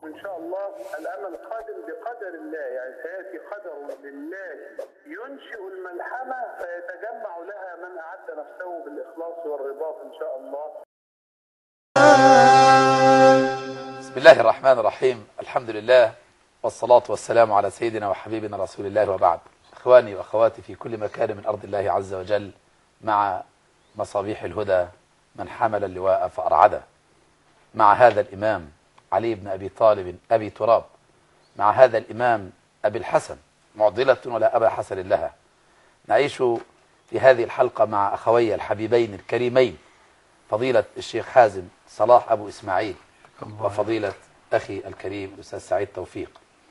إن شاء الله الأمل قادم بقدر الله يعني سيأتي قدر لله ينشئ الملحمة فيتجمع لها من أعد نفسه بالإخلاص والرباط إن شاء الله بسم الله الرحمن الرحيم الحمد لله والصلاة والسلام على سيدنا وحبيبنا رسول الله وبعد إخواني وأخواتي في كل مكان من أرض الله عز وجل مع مصابيح الهدى من حمل اللواء فأرعده مع هذا الإمام علي بن أبي طالب أبي تراب مع هذا الإمام أبي الحسن معضلة ولا أبا حسن لها نعيش في هذه الحلقة مع أخوي الحبيبين الكريمين فضيلة الشيخ حازم صلاح أبو إسماعيل وفضيلة أخي الكريم الأستاذ سعيد توفيق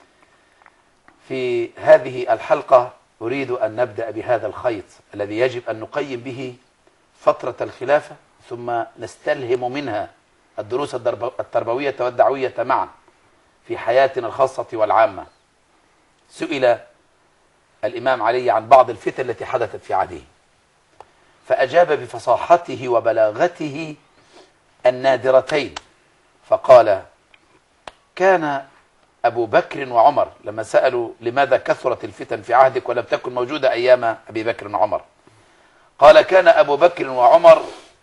في هذه الحلقة أريد أن نبدأ بهذا الخيط الذي يجب أن نقيم به فترة الخلافة ثم نستلهم منها الدروس الدرب- التربوية والدعوية معا في حياتنا الخاصة والعامة سئل الإمام علي عن بعض الفتن التي حدثت في عهده فأجاب بفصاحته وبلاغته النادرتين فقال كان أبو بكر وعمر لما سألوا لماذا كثرت الفتن في عهدك ولم تكن موجودة أيام أبي بكر وعمر قال كان أبو بكر وعمر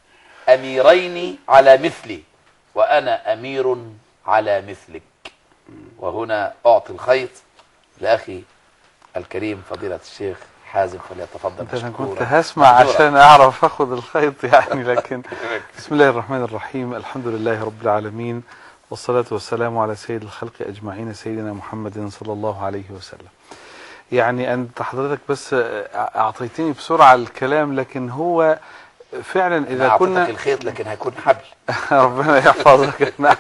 أميرين على مثلي وأنا أمير على مثلك وهنا أعطي الخيط لأخي الكريم فضيلة الشيخ حازم فليتفضل انت انا مشكورا. كنت هسمع مأجورا. عشان اعرف اخذ الخيط يعني لكن بسم الله الرحمن الرحيم الحمد لله رب العالمين والصلاة والسلام على سيد الخلق اجمعين سيدنا محمد صلى الله عليه وسلم يعني انت حضرتك بس اعطيتني بسرعة الكلام لكن هو فعلا أنا اذا أعطيتك كنا الخيط لكن هيكون حبل ربنا يحفظك نعم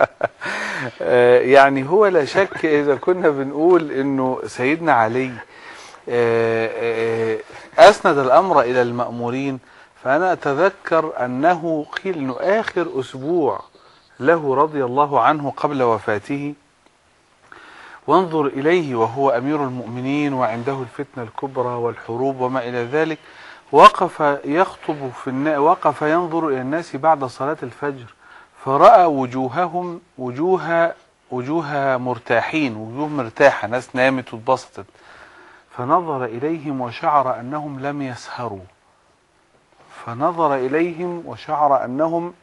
آه، يعني هو لا شك إذا كنا بنقول إنه سيدنا علي آه، آه، أسند الأمر إلى المأمورين فأنا أتذكر أنه قيل أنه آخر أسبوع له رضي الله عنه قبل وفاته وانظر إليه وهو أمير المؤمنين وعنده الفتنة الكبرى والحروب وما إلى ذلك وقف يخطب في النا... وقف ينظر إلى الناس بعد صلاة الفجر فرأى وجوههم وجوه وجوه مرتاحين وجوه مرتاحة ناس نامت واتبسطت فنظر إليهم وشعر أنهم لم يسهروا فنظر إليهم وشعر أنهم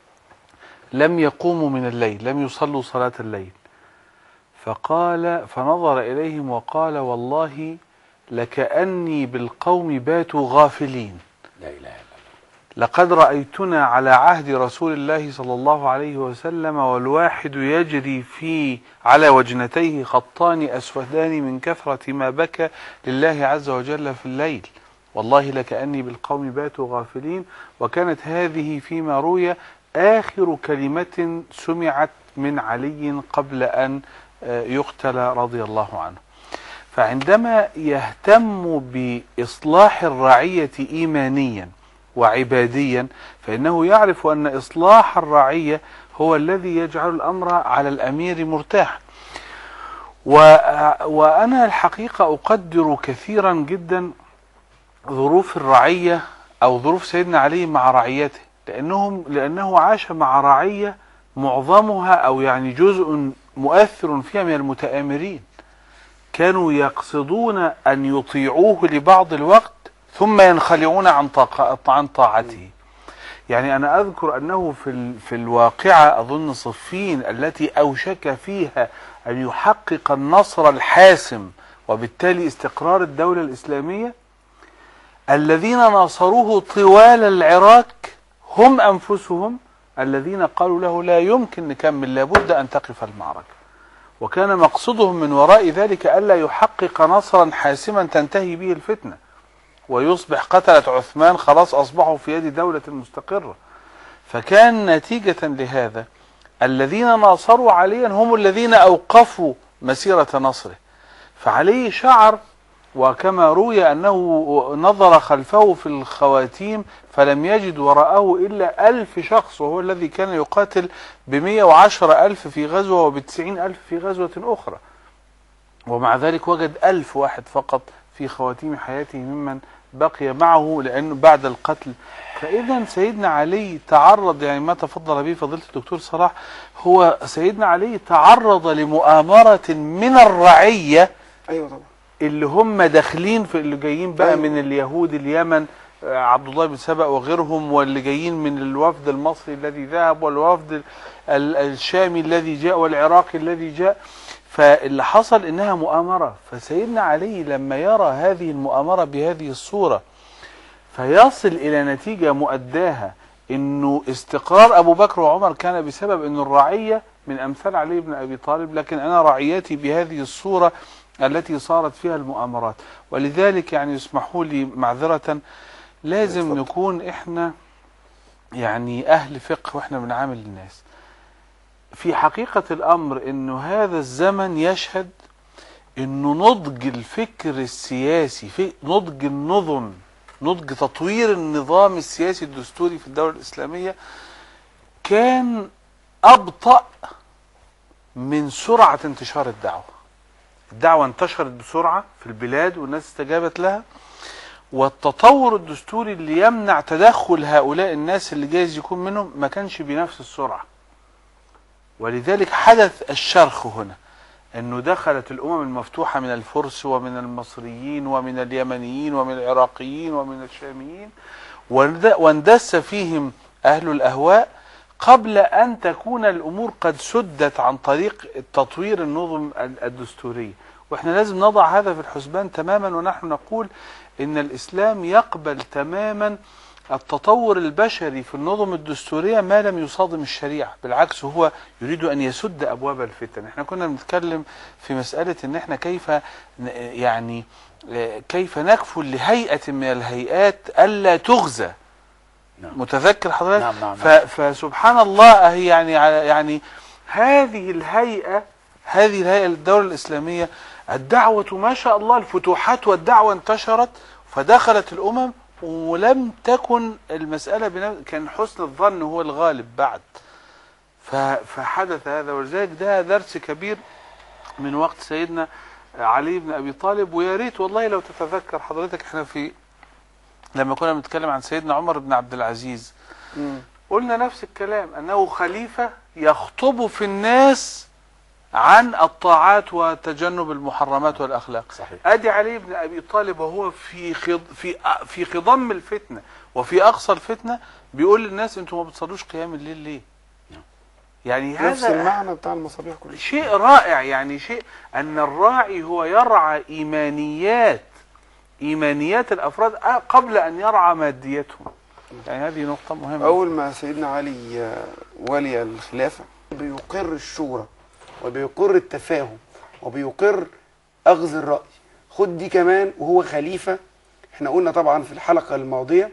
لم يقوموا من الليل لم يصلوا صلاة الليل فقال فنظر إليهم وقال والله لكأني بالقوم باتوا غافلين لا إله إلا الله لقد رأيتنا على عهد رسول الله صلى الله عليه وسلم والواحد يجري في على وجنتيه خطان أسودان من كثرة ما بكى لله عز وجل في الليل والله لكأني بالقوم باتوا غافلين وكانت هذه فيما روي آخر كلمة سمعت من علي قبل أن آه، يقتل رضي الله عنه فعندما يهتم بإصلاح الرعية إيمانيا وعباديا فإنه يعرف أن إصلاح الرعية هو الذي يجعل الأمر على الأمير مرتاحا و... وأنا الحقيقة أقدر كثيرا جدا ظروف الرعية أو ظروف سيدنا علي مع رعيته لأنهم لأنه عاش مع رعية معظمها أو يعني جزء مؤثر فيها من المتآمرين كانوا يقصدون أن يطيعوه لبعض الوقت ثم ينخلعون عن طاقة عن طاعته يعني أنا أذكر أنه في ال- في الواقعة أظن صفين التي أوشك فيها أن يحقق النصر الحاسم وبالتالي استقرار الدولة الإسلامية الذين ناصروه طوال العراق هم أنفسهم الذين قالوا له لا يمكن نكمل لابد أن تقف المعركة وكان مقصدهم من وراء ذلك ألا يحقق نصرا حاسما تنتهي به الفتنة ويصبح قتلة عثمان خلاص أصبحوا في يد دولة مستقرة فكان نتيجة لهذا الذين ناصروا عليا هم الذين أوقفوا مسيرة نصره فعلي شعر وكما روي أنه نظر خلفه في الخواتيم فلم يجد وراءه إلا ألف شخص وهو الذي كان يقاتل بمية وعشر ألف في غزوة وبتسعين ألف في غزوة أخرى ومع ذلك وجد ألف واحد فقط في خواتيم حياته ممن بقي معه لأنه بعد القتل فإذا سيدنا علي تعرض يعني ما تفضل به فضيلة الدكتور صلاح هو سيدنا علي تعرض لمؤامرة من الرعية ايوه طبعا اللي هم داخلين في اللي جايين بقى أيوة. من اليهود اليمن آه، عبد الله بن سبأ وغيرهم واللي جايين من الوفد المصري الذي ذهب والوفد ال- ال- الشامي الذي جاء والعراقي الذي جاء فاللي حصل انها مؤامرة فسيدنا علي لما يرى هذه المؤامرة بهذه الصورة فيصل الى نتيجة مؤداها انه استقرار ابو بكر وعمر كان بسبب ان الرعية من امثال علي بن ابي طالب لكن انا رعيتي بهذه الصورة التي صارت فيها المؤامرات ولذلك يعني يسمحوا لي معذرة لازم اتفضل. نكون احنا يعني اهل فقه واحنا بنعامل الناس في حقيقة الامر انه هذا الزمن يشهد انه نضج الفكر السياسي في نضج النظم نضج تطوير النظام السياسي الدستوري في الدولة الاسلامية كان ابطأ من سرعة انتشار الدعوة الدعوة انتشرت بسرعة في البلاد والناس استجابت لها والتطور الدستوري اللي يمنع تدخل هؤلاء الناس اللي جايز يكون منهم ما كانش بنفس السرعة ولذلك حدث الشرخ هنا انه دخلت الامم المفتوحة من الفرس ومن المصريين ومن اليمنيين ومن العراقيين ومن الشاميين واند- واندس فيهم اهل الاهواء قبل ان تكون الامور قد سدت عن طريق تطوير النظم ال- الدستوريه واحنا لازم نضع هذا في الحسبان تماما ونحن نقول ان الاسلام يقبل تماما التطور البشري في النظم الدستوريه ما لم يصادم الشريعه بالعكس هو يريد ان يسد ابواب الفتن احنا كنا بنتكلم في مساله ان احنا كيف ن- يعني آه، كيف نكفل لهيئه من الهيئات الا تغزى نعم. متذكر حضرتك نعم، نعم، ف- فسبحان الله هي يعني على- يعني هذه الهيئه هذه الهيئه الدوله الاسلاميه الدعوه ما شاء الله الفتوحات والدعوه انتشرت فدخلت الامم ولم تكن المساله بنفس كان حسن الظن هو الغالب بعد ف- فحدث هذا ولذلك ده درس كبير من وقت سيدنا علي بن ابي طالب ويا ريت والله لو تتذكر حضرتك احنا في لما كنا بنتكلم عن سيدنا عمر بن عبد العزيز مم. قلنا نفس الكلام انه خليفه يخطب في الناس عن الطاعات وتجنب المحرمات والاخلاق صحيح. ادي علي بن ابي طالب وهو في خض في في خضم الفتنه وفي اقصى الفتنه بيقول للناس انتوا ما بتصلوش قيام الليل ليه نعم. يعني نفس هذا المعنى بتاع المصابيح كلها شيء رائع يعني شيء ان الراعي هو يرعى ايمانيات ايمانيات الافراد قبل ان يرعى ماديتهم يعني هذه نقطه مهمه اول ما سيدنا علي آه، ولي الخلافه بيقر الشورى وبيقر التفاهم وبيقر اخذ الراي خد دي كمان وهو خليفه احنا قلنا طبعا في الحلقه الماضيه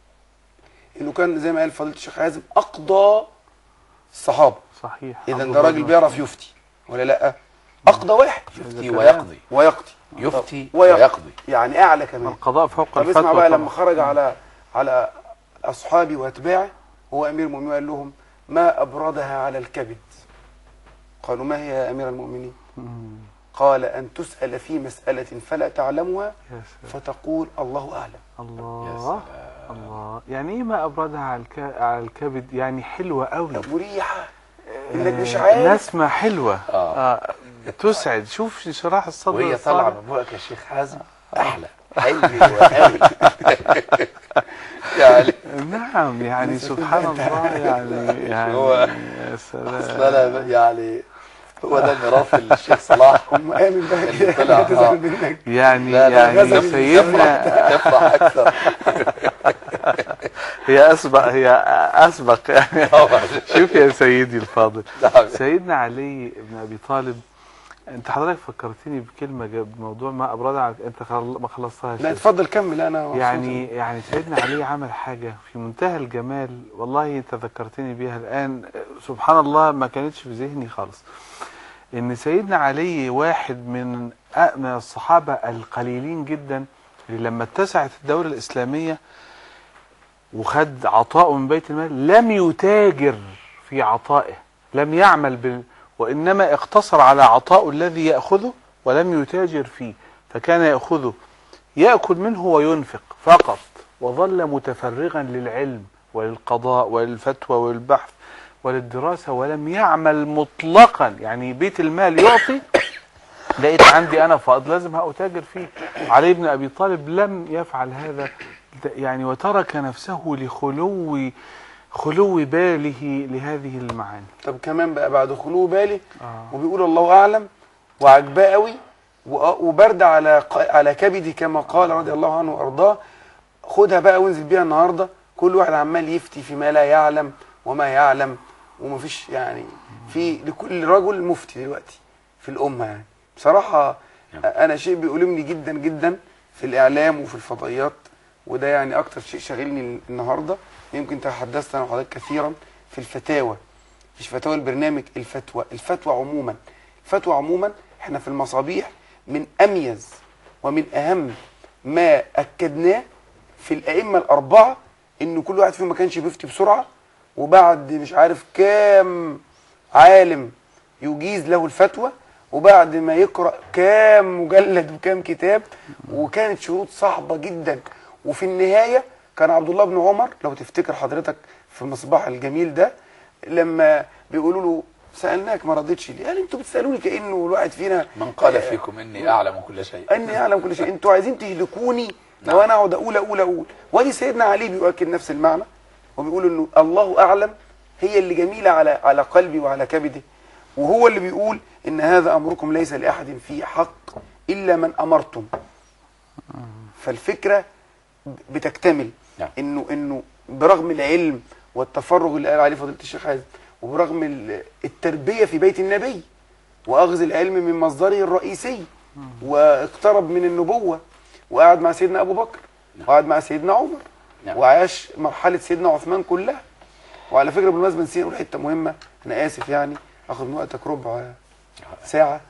انه كان زي ما قال فضيله الشيخ حازم اقضى الصحابه صحيح اذا عبد ده الله راجل بن بيعرف يفتي ولا لا اقضى واحد يفتي كلام. ويقضي ويقضي يفتي ويقضي. ويقضي يعني اعلى كمان القضاء فوق طب الفتوى اسمع بقى طبعا. لما خرج على على اصحابي واتباعه هو امير المؤمنين قال لهم ما ابردها على الكبد قالوا ما هي يا امير المؤمنين مم. قال ان تسال في مساله فلا تعلمها يا سلام فتقول الله اعلم يا الله سلام الله يعني ايه ما ابردها على الك... على الكبد يعني حلوه قوي مريحه انك مش آه، عارف نسمه حلوه آه. آه. تسعد شوف شراح الصدر وهي الصالح. طالعه من بقك يا شيخ حازم احلى حلو وقوي يعني نعم يعني سبحان الله يعني يعني هو- يا سلام اصل انا يعني هو ده ميراث الشيخ صلاح ام امن بقى اللي كده طلع، لا آه. تزعل منك يعني لا لا يعني غزل سيدنا تفرح اكثر هي اسبق هي اسبق يعني طبعا شوف يا سيدي الفاضل نعم. سيدنا علي بن ابي طالب انت حضرتك فكرتني بكلمه جاب بموضوع ما ابردها على- انت خل... ما خلصتهاش لا اتفضل كمل انا مبسوط. يعني يعني سيدنا علي عمل حاجة في منتهى الجمال والله انت ذكرتني بيها الآن سبحان الله ما كانتش في ذهني خالص ان سيدنا علي واحد من أ- من الصحابة القليلين جدا اللي لما اتسعت الدولة الإسلامية وخد عطاء من بيت المال لم يتاجر في عطائه لم يعمل بال وإنما اقتصر على عطائه الذي يأخذه ولم يتاجر فيه فكان يأخذه يأكل منه وينفق فقط وظل متفرغا للعلم وللقضاء وللفتوى وللبحث وللدراسة ولم يعمل مطلقا يعني بيت المال يعطي لقيت عندي أنا فائض لازم أتاجر فيه علي بن أبي طالب لم يفعل هذا يعني وترك نفسه لخلو خلو باله لهذه المعاني طب كمان بقى بعد خلو بالي آه. وبيقول الله اعلم وعجباه قوي وأ- وبرد على ق- على كبدي كما قال رضي الله عنه وارضاه خدها بقى وانزل بيها النهارده كل واحد عمال يفتي فيما لا يعلم وما يعلم ومفيش يعني في لكل رجل مفتي دلوقتي في الامه يعني بصراحه نعم. انا شيء بيؤلمني جدا جدا في الاعلام وفي الفضائيات وده يعني اكتر شيء شاغلني النهارده يمكن تحدثت انا وحضرتك كثيرا في الفتاوى مش فتاوى البرنامج الفتوى الفتوى عموما الفتوى عموما احنا في المصابيح من اميز ومن اهم ما اكدناه في الائمه الاربعه ان كل واحد فيهم ما كانش بيفتي بسرعه وبعد مش عارف كام عالم يجيز له الفتوى وبعد ما يقرا كام مجلد وكام كتاب وكانت شروط صعبه جدا وفي النهايه كان عبد الله بن عمر لو تفتكر حضرتك في المصباح الجميل ده لما بيقولوا له سالناك ما رضيتش ليه قال انتوا بتسالوني كانه الواحد فينا من قال فيكم اني اعلم كل شيء اني اعلم كل شيء انتوا عايزين تهلكوني لو نعم. انا اقعد اقول اقول اقول وادي سيدنا علي بيؤكد نفس المعنى وبيقول انه الله اعلم هي اللي جميله على على قلبي وعلى كبدي وهو اللي بيقول ان هذا امركم ليس لاحد فيه حق الا من امرتم فالفكره بتكتمل نعم. انه انه برغم العلم والتفرغ اللي قال عليه فضيله الشيخ حازم وبرغم ال- التربيه في بيت النبي واخذ العلم من مصدره الرئيسي واقترب من النبوه وقعد مع سيدنا ابو بكر وقعد مع سيدنا عمر نعم. وعاش مرحله سيدنا عثمان كلها وعلى فكره بالمناسبه نسينا نقول حته مهمه انا اسف يعني اخذ من وقتك ربع ساعه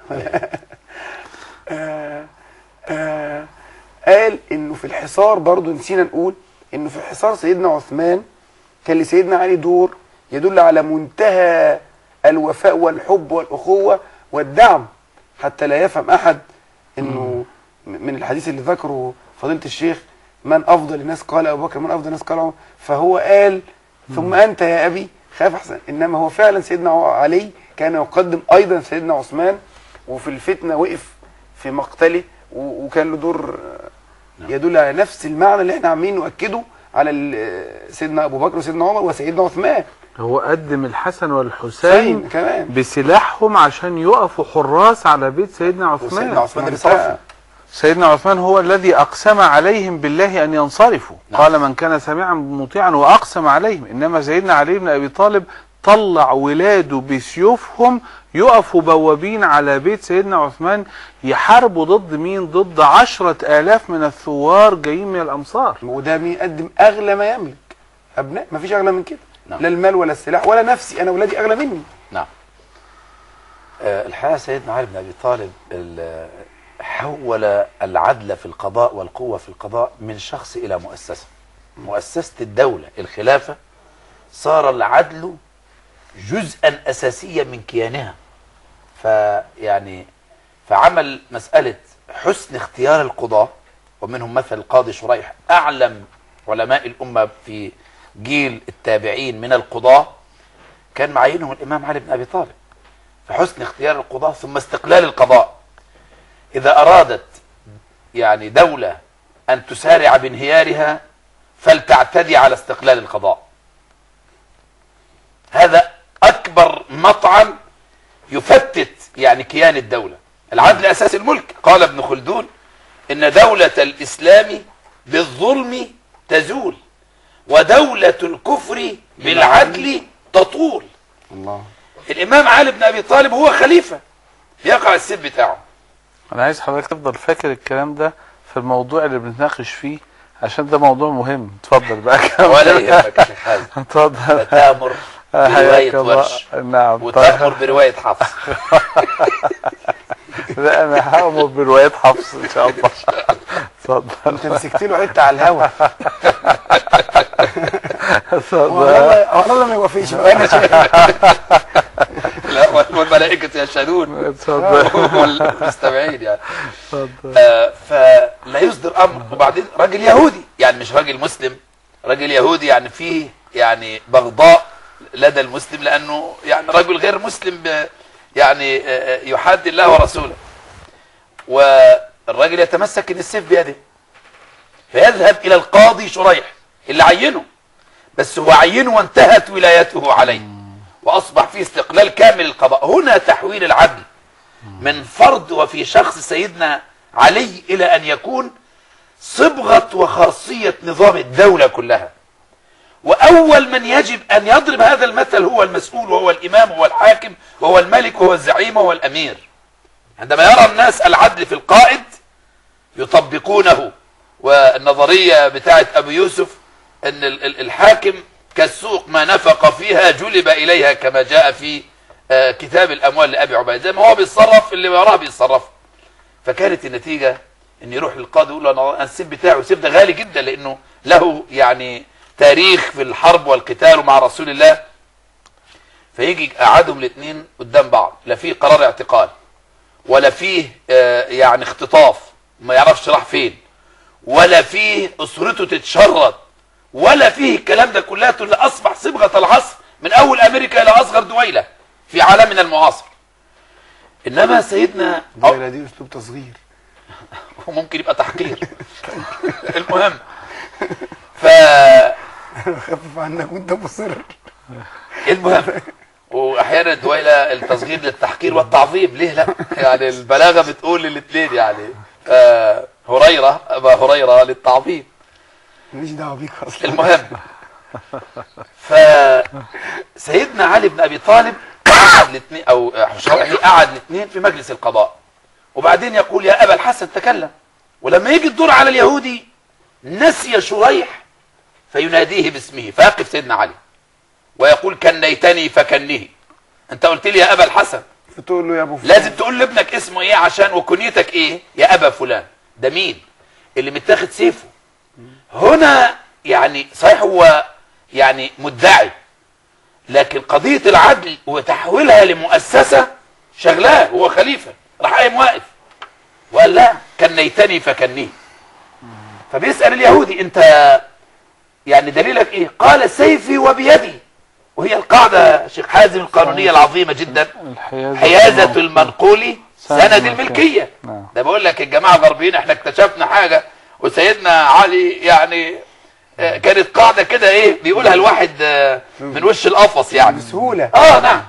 آه آه قال انه في الحصار برضو نسينا نقول انه في حصار سيدنا عثمان كان لسيدنا علي دور يدل على منتهى الوفاء والحب والاخوه والدعم حتى لا يفهم احد انه م- من الحديث اللي ذكره فضيله الشيخ من افضل الناس قال ابو بكر من افضل الناس قال عمر فهو قال ثم انت يا ابي خاف احسن انما هو فعلا سيدنا علي كان يقدم ايضا سيدنا عثمان وفي الفتنه وقف في مقتله و- وكان له دور آه، يدل على نفس المعنى اللي احنا عاملين نؤكده على ال- سيدنا ابو بكر وسيدنا عمر وسيدنا عثمان هو قدم الحسن والحسين حسين كمان بسلاحهم عشان يقفوا حراس على بيت سيدنا عثمان وسيدنا عثمان اللي انصرفوا. صرفوا سيدنا عثمان هو الذي أقسم عليهم بالله أن ينصرفوا نعم. قال من كان سميعا مطيعا وأقسم عليهم إنما سيدنا علي بن أبي طالب طلع ولاده بسيوفهم يقفوا بوابين على بيت سيدنا عثمان يحاربوا ضد مين ضد عشرة آلاف من الثوار جايين من الأمصار وده بيقدم اغلى ما يملك ابناء مفيش اغلى من كده نعم. لا المال ولا السلاح ولا نفسي انا ولادي اغلى مني نعم آه، الحقيقة سيدنا علي بن أبي طالب ال- حول العدل في القضاء والقوة في القضاء من شخص إلى مؤسسة مؤسسة الدولة الخلافة صار العدل جزءا أساسيا من كيانها فيعني فعمل مسألة حسن اختيار القضاة ومنهم مثل القاضي شريح أعلم علماء الأمة في جيل التابعين من القضاة كان معينهم الإمام علي بن أبي طالب فحسن اختيار القضاة ثم استقلال القضاء إذا أرادت يعني دولة أن تسارع بانهيارها فلتعتدي على استقلال القضاء هذا أكبر مطعم يفتت يعني كيان الدولة العدل أساس الملك قال ابن خلدون إن دولة الإسلام بالظلم تزول ودولة الكفر بالعدل تطول الله الامام علي بن ابي طالب هو خليفه يقع السيف بتاعه أنا عايز حضرتك تفضل فاكر الكلام ده في الموضوع اللي بنتناقش فيه عشان ده موضوع مهم اتفضل بقى ولا يهمك يا شيخ حازم اتفضل تامر بروايه حياك الله. ورش نعم وتامر بروايه حفص لا انا هامر بروايات حفص ان شاء الله اتفضل انت مسكت له حته على الهوا اتفضل والله والله ما يوافقش بقى انا شايف لا وما لقيتش الملائكة يشهدون اتفضل هم المستمعين يعني اتفضل آه، فلا يصدر امر وبعدين راجل يهودي يعني مش راجل مسلم راجل يهودي يعني فيه يعني بغضاء لدى المسلم لانه يعني رجل غير مسلم ب- يعني آه، آه، يحاد الله ورسوله والراجل يتمسك ان السيف بيده فيذهب الى القاضي شريح اللي عينه بس هو عينه وانتهت ولايته عليه واصبح فيه استقلال كامل للقضاء هنا تحويل العدل من فرد وفي شخص سيدنا علي إلى أن يكون صبغة وخاصية نظام الدولة كلها وأول من يجب أن يضرب هذا المثل هو المسؤول وهو الإمام وهو الحاكم وهو الملك وهو الزعيم وهو الأمير عندما يرى الناس العدل في القائد يطبقونه والنظرية بتاعت أبو يوسف أن ال- ال- الحاكم كالسوق ما نفق فيها جلب إليها كما جاء في آه، كتاب الأموال لأبي عبيد زي ما هو بيتصرف اللي وراه بيتصرف فكانت النتيجة ان يروح للقاضي يقول له انا أنا السيف بتاعه السيف ده غالي جدا لانه له يعني تاريخ في الحرب والقتال مع رسول الله فيجي قعدهم الاثنين قدام بعض لا فيه قرار اعتقال ولا فيه آه، يعني اختطاف ما يعرفش راح فين ولا فيه اسرته تتشرد ولا فيه الكلام ده كلها اللي اصبح صبغه العصر من اول امريكا الى اصغر دويله في عالمنا المعاصر انما سيدنا الدولة دي اسلوب تصغير وممكن يبقى تحقير المهم ف خفف عنك وانت مصر المهم واحيانا الدويله التصغير للتحقير والتعظيم ليه لا يعني البلاغه بتقول للاثنين يعني آه هريره ابا هريره للتعظيم ماليش دعوه بيك اصلا المهم فسيدنا علي بن ابي طالب قعد الاثنين او شرعي قعد الاثنين في مجلس القضاء وبعدين يقول يا ابا الحسن تكلم ولما يجي الدور على اليهودي نسي شريح فيناديه باسمه فيقف سيدنا علي ويقول كنيتني فكنه انت قلت لي يا ابا الحسن فتقول له يا ابو فلان لازم تقول لابنك اسمه ايه عشان وكنيتك ايه يا ابا فلان ده مين اللي متاخد سيفه هنا يعني صحيح هو يعني مدعي لكن قضية العدل وتحويلها لمؤسسة شغلاه هو خليفة راح قايم واقف وقال لا كنيتني فكنيه فبيسأل اليهودي انت يعني دليلك ايه قال سيفي وبيدي وهي القاعدة شيخ حازم القانونية العظيمة جدا الحيازة حيازة المنقول سند سند الملكية. الملكية نعم. ده بقول لك الجماعة الغربيين احنا اكتشفنا حاجة وسيدنا علي يعني آه، كانت قاعدة كده ايه بيقولها الواحد آه، من وش القفص يعني بسهوله اه نعم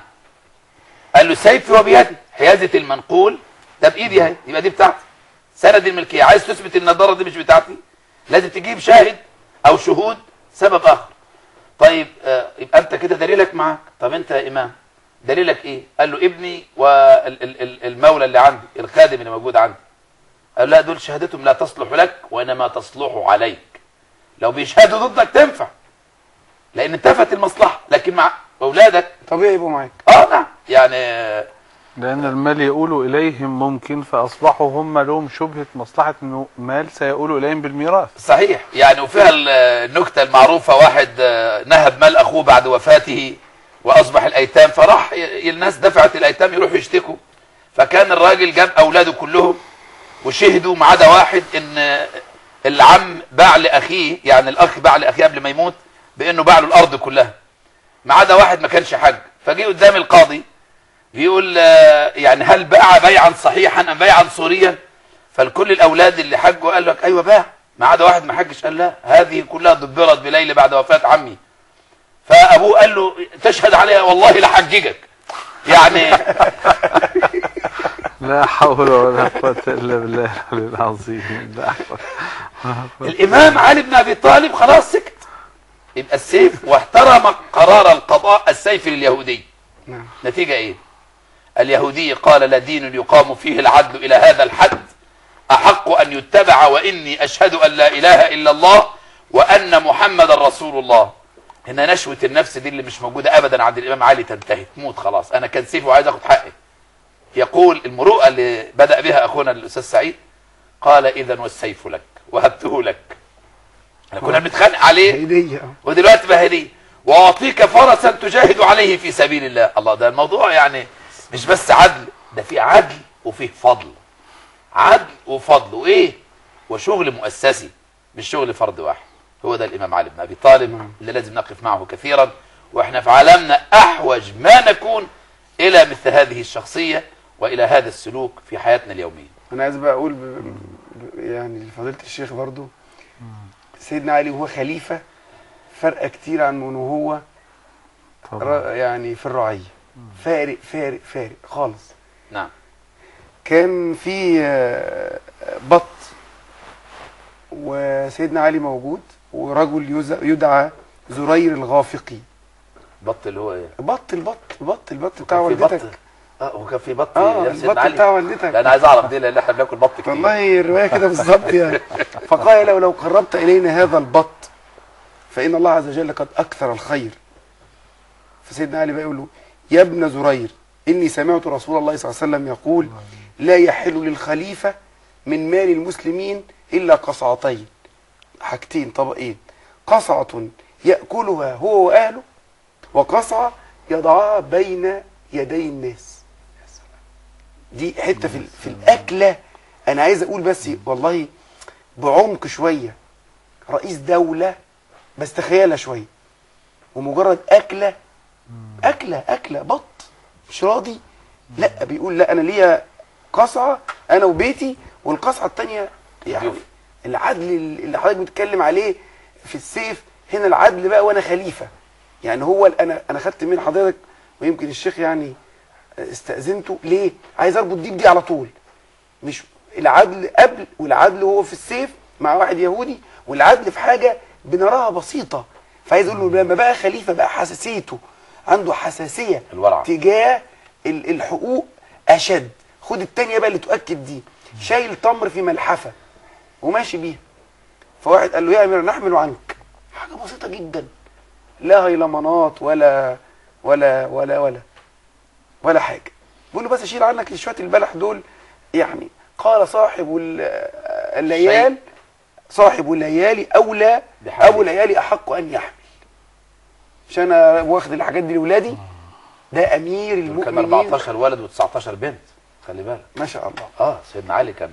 قال له سيفي وبيدي حيازة المنقول ده بايدي اهي يبقى دي بتاعتي سند الملكية عايز تثبت ان النضارة دي مش بتاعتي لازم تجيب شاهد او شهود سبب اخر طيب آه، يبقى انت كده دليلك معاك طب انت يا امام دليلك ايه قال له ابني والمولى اللي عندي الخادم اللي موجود عندي قال لا دول شهادتهم لا تصلح لك وانما تصلح عليك لو بيشهدوا ضدك تنفع لان انتفت المصلحه لكن مع اولادك طبيعي يبقوا معاك اه نعم يعني آه، لأن المال يؤول إليهم ممكن فأصبحوا هم لهم شبهة مصلحة إنه مال سيؤول إليهم بالميراث صحيح يعني وفيها ال- النكتة المعروفة واحد آه، نهب مال أخوه بعد وفاته وأصبح الأيتام فراح ي- الناس دفعت الأيتام يروحوا يشتكوا فكان الراجل جاب أولاده كلهم وشهدوا ما عدا واحد إن آه، العم باع لأخيه يعني الأخ باع لأخيه قبل ما يموت بإنه باع له الأرض كلها ما عدا واحد ما كانش حج فجي قدام القاضي بيقول آه، يعني هل باع بيعا صحيحا أم بيعا صوريا فالكل الاولاد اللي حجوا قال لك ايوه باع ما عدا واحد ما حجش قال لا هذه كلها دبرت بليل بعد وفاه عمي فابوه قال له تشهد عليها والله لحججك يعني لا حول ولا قوة إلا بالله العلي العظيم لا حول الامام علي بن ابي طالب خلاص سكت يبقى السيف واحترم قرار القضاء السيف لليهودي نعم نتيجه ايه اليهودي قال لا دين يقام فيه العدل الى هذا الحد احق ان يتبع واني اشهد ان لا اله الا الله وان محمد رسول الله هنا نشوة النفس دي اللي مش موجودة ابدا عند الامام علي تنتهي تموت خلاص انا كان سيفي وعايز اخد حقي يقول المروءة اللي بدأ بها اخونا الاستاذ سعيد قال اذا والسيف لك وهبته لك احنا كنا بنتخانق عليه هديه اه ودلوقتي بقى هديه واعطيك فرسا تجاهد عليه في سبيل الله الله ده الموضوع يعني مش بس عدل ده في عدل وفيه فضل عدل وفضل وايه وشغل مؤسسي مش شغل فرد واحد هو ده الامام علي بن ابي طالب اللي لازم نقف معه كثيرا واحنا في عالمنا احوج ما نكون الى مثل هذه الشخصيه والى هذا السلوك في حياتنا اليوميه انا عايز بقى اقول ب... ب... يعني لفضيله الشيخ برضو سيدنا علي وهو خليفه فرق كتير عن انه هو طبعا ر... يعني في الرعيه فارق فارق فارق خالص نعم كان في آه، بط وسيدنا علي موجود ورجل يز- يدعى زرير الغافقي بط اللي هو ايه بط البط البط البط بتاع كان في بط والدتك اه هو كان في بط اه يا سيدنا البط علي بتاع لا والدتك انا عايز اعرف دي لان احنا بناكل بط كتير والله الروايه كده بالظبط يعني فقال له لو قربت الينا هذا البط فان الله عز وجل قد اكثر الخير فسيدنا علي بقى يقول له يا ابن زرير اني سمعت رسول الله صلى الله عليه وسلم يقول لا يحل للخليفه من مال المسلمين الا قصعتين حاجتين طبقين قصعه ياكلها هو واهله وقصعه يضعها بين يدي الناس دي حته في, ال- في الاكله انا عايز اقول بس والله بعمق شويه رئيس دوله بس تخيلها شويه ومجرد اكله اكله اكله بط مش راضي لا بيقول لا انا ليا قصعه انا وبيتي والقصعه الثانيه يعني ضيوف. العدل اللي حضرتك بتتكلم عليه في السيف هنا العدل بقى وانا خليفه يعني هو ال- انا انا خدت من حضرتك ويمكن الشيخ يعني استاذنته ليه عايز اربط دي بدي على طول مش العدل قبل والعدل هو في السيف مع واحد يهودي والعدل في حاجه بنراها بسيطه فعايز اقول له لما بقى خليفه بقى حساسيته عنده حساسيه الورع. تجاه ال- الحقوق اشد خد التانية بقى اللي تؤكد دي شايل تمر في ملحفه وماشي بيها فواحد قال له يا امير نحمل عنك حاجه بسيطه جدا لا هيلمنات ولا ولا ولا ولا ولا حاجه بيقول له بس اشيل عنك شويه البلح دول يعني قال صاحب ال- الليال صاحب الليالي اولى بحاجة. ابو الليالي احق ان يحمل مش انا واخد الحاجات دي لاولادي ده امير دول كان المؤمنين 14 ولد و19 بنت خلي بالك ما شاء الله اه سيدنا علي كان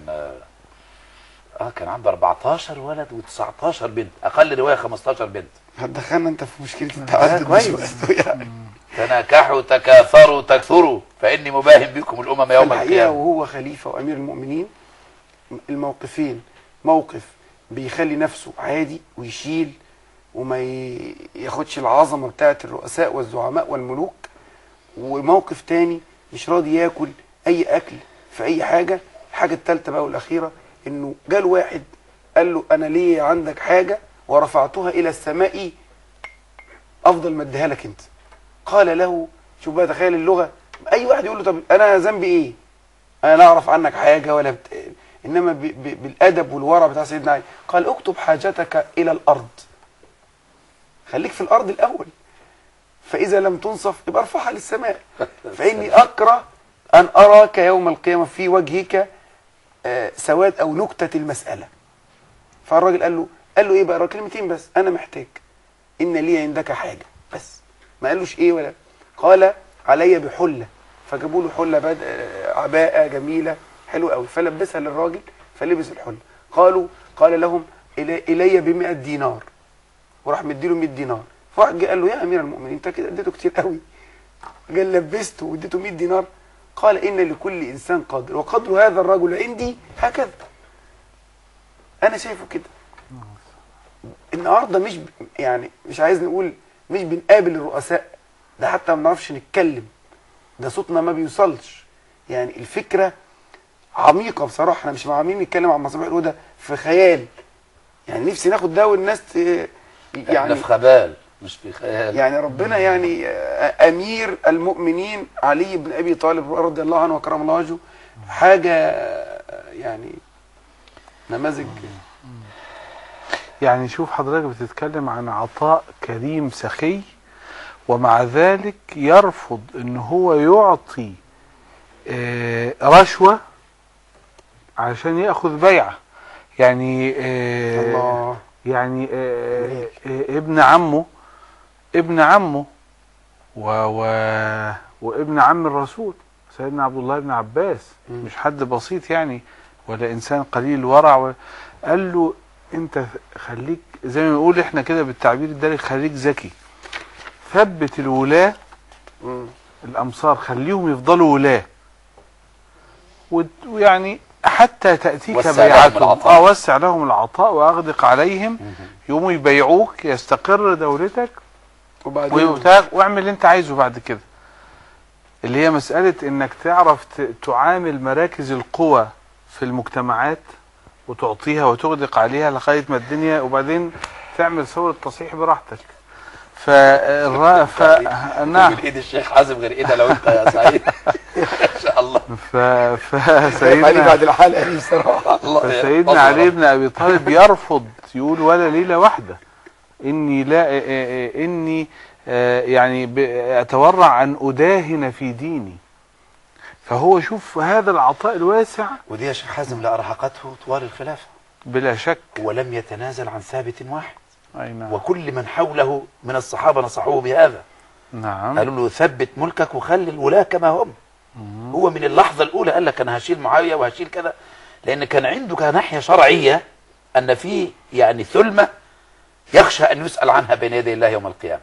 اه كان عنده 14 ولد و19 بنت اقل روايه 15 بنت هتدخلنا انت في مشكله التعدد كويس. مش يعني. تناكحوا تكاثروا تكثروا فاني مباهم بكم الامم يوم الحقيقه القيامه وهو خليفه وامير المؤمنين الموقفين موقف بيخلي نفسه عادي ويشيل وما ي- ياخدش العظمه بتاعه الرؤساء والزعماء والملوك وموقف تاني مش راضي ياكل اي اكل في اي حاجه الحاجه الثالثه بقى والاخيره انه جال واحد قال له انا ليه عندك حاجه ورفعتها الى السماء افضل ما اديها لك انت قال له شوف بقى تخيل اللغه اي واحد يقول له طب انا ذنبي ايه انا لا اعرف عنك حاجه ولا بت... انما ب... ب... بالادب والورع بتاع سيدنا علي قال اكتب حاجتك الى الارض خليك في الارض الاول فاذا لم تنصف يبقى ارفعها للسماء فاني اكره ان اراك يوم القيامه في وجهك آه، سواد او نكته المساله فالراجل قال له قال له ايه بقى كلمتين بس انا محتاج ان لي عندك حاجه بس ما قالوش ايه ولا قال علي بحله فجابوا له حله بد... آه، عباءه جميله حلوه قوي فلبسها للراجل فلبس الحله قالوا قال لهم الي, إلي ب 100 دينار وراح مديله 100 دينار فواحد جه قال له يا امير المؤمنين انت كده اديته كتير قوي قال لبسته واديته 100 دينار قال ان لكل انسان قدر وقدر هذا الرجل عندي هكذا انا شايفه كده النهارده مش ب- يعني مش عايز نقول مش بنقابل الرؤساء ده حتى ما بنعرفش نتكلم ده صوتنا ما بيوصلش يعني الفكره عميقه بصراحه احنا مش عاملين نتكلم عن مصابيح الهدى في خيال يعني نفسي ناخد ده والناس ت... احنا يعني في خبال مش في خيال يعني ربنا يعني آه، امير المؤمنين علي بن ابي طالب رضي الله عنه وكرم الله وجهه حاجه آه، يعني نماذج يعني شوف حضرتك بتتكلم عن عطاء كريم سخي ومع ذلك يرفض ان هو يعطي آه، رشوة عشان ياخذ بيعة يعني آه، الله يعني آه، آه، ابن عمه ابن عمه و و وابن عم الرسول سيدنا عبد الله بن عباس مش حد بسيط يعني ولا انسان قليل ورع و... قال له انت خليك زي ما نقول احنا كده بالتعبير الدارج خليك ذكي ثبت الولاة مم. الامصار خليهم يفضلوا ولاة وت- ويعني حتى تأتيك وسع لهم بيعتهم العطاء. اه وسع لهم العطاء واغدق عليهم يقوموا يبيعوك يستقر دولتك وبعدين وبتاع- واعمل اللي انت عايزه بعد كده اللي هي مسألة انك تعرف ت- تعامل مراكز القوى في المجتمعات وتعطيها وتغدق عليها لغاية ما الدنيا وبعدين تعمل ثورة تصحيح براحتك فالرا ف... نعم من ايد الشيخ حازم غير ايدها لو انت يا سعيد ان شاء الله ف... خايف عليه فسيدنا بعد الحلقه دي بصراحه الله فسيدنا علي بن ابي طالب يرفض يقول ولا ليله واحده اني لا آه، آه، اني آه، يعني ب- اتورع ان اداهن في ديني فهو شوف هذا العطاء الواسع ودي يا شيخ حازم لارهقته طوال الخلافه بلا شك ولم يتنازل عن ثابت واحد اي نعم وكل من حوله من الصحابه نصحوه بهذا نعم قالوا له ثبت ملكك وخلي الولاة كما هم هو من اللحظة الأولى قال لك أنا هشيل معاوية وهشيل كذا لأن كان عنده ناحية شرعية أن في يعني ثلمة يخشى أن يسأل عنها بين يدي الله يوم القيامة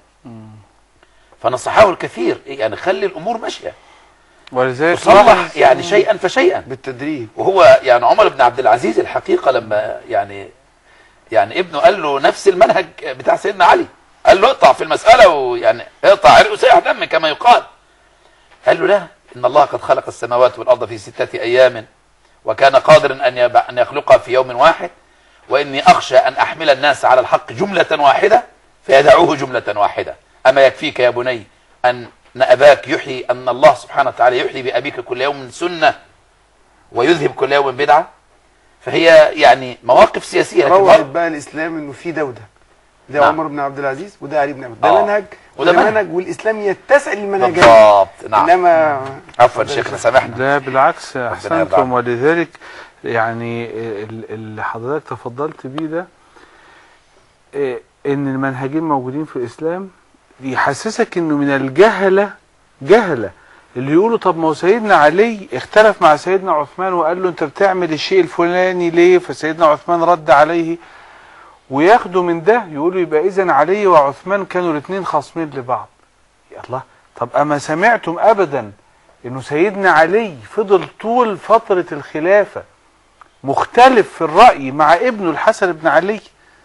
فنصحه الكثير يعني خلي الأمور ماشية ولذلك وصلح يعني شيئا فشيئا بالتدريج وهو يعني عمر بن عبد العزيز الحقيقة لما يعني يعني ابنه قال له نفس المنهج بتاع سيدنا علي قال له اقطع في المسألة ويعني اقطع عرق وسيح دم كما يقال قال له لا إن الله قد خلق السماوات والأرض في ستة أيام وكان قادرا أن يب- أن يخلقها في يوم واحد وإني أخشى أن أحمل الناس على الحق جملة واحدة فيدعوه جملة واحدة أما يكفيك يا بني أن أباك يحيي أن الله سبحانه وتعالى يحيي بأبيك كل يوم سنة ويذهب كل يوم بدعة فهي يعني مواقف سياسية لكن روعت برضه- بقى الاسلام انه في دوده ده نعم. عمر بن عبد العزيز وده علي بن ابي ده آه. منهج وده وده منهج. منهج والاسلام يتسع للمنهجين بالضبط نعم انما عفوا شيخنا سامحنا لا بالعكس يرضى احسنتم عنك. ولذلك يعني ال- اللي حضرتك تفضلت بيه ده إيه، ان المنهجين موجودين في الاسلام يحسسك انه من الجهله جهله اللي يقولوا طب ما هو سيدنا علي اختلف مع سيدنا عثمان وقال له انت بتعمل الشيء الفلاني ليه فسيدنا عثمان رد عليه وياخدوا من ده يقولوا يبقى اذا علي وعثمان كانوا الاثنين خاصمين لبعض يا الله طب اما سمعتم ابدا انه سيدنا علي فضل طول فترة الخلافة مختلف في الرأي مع ابنه الحسن بن علي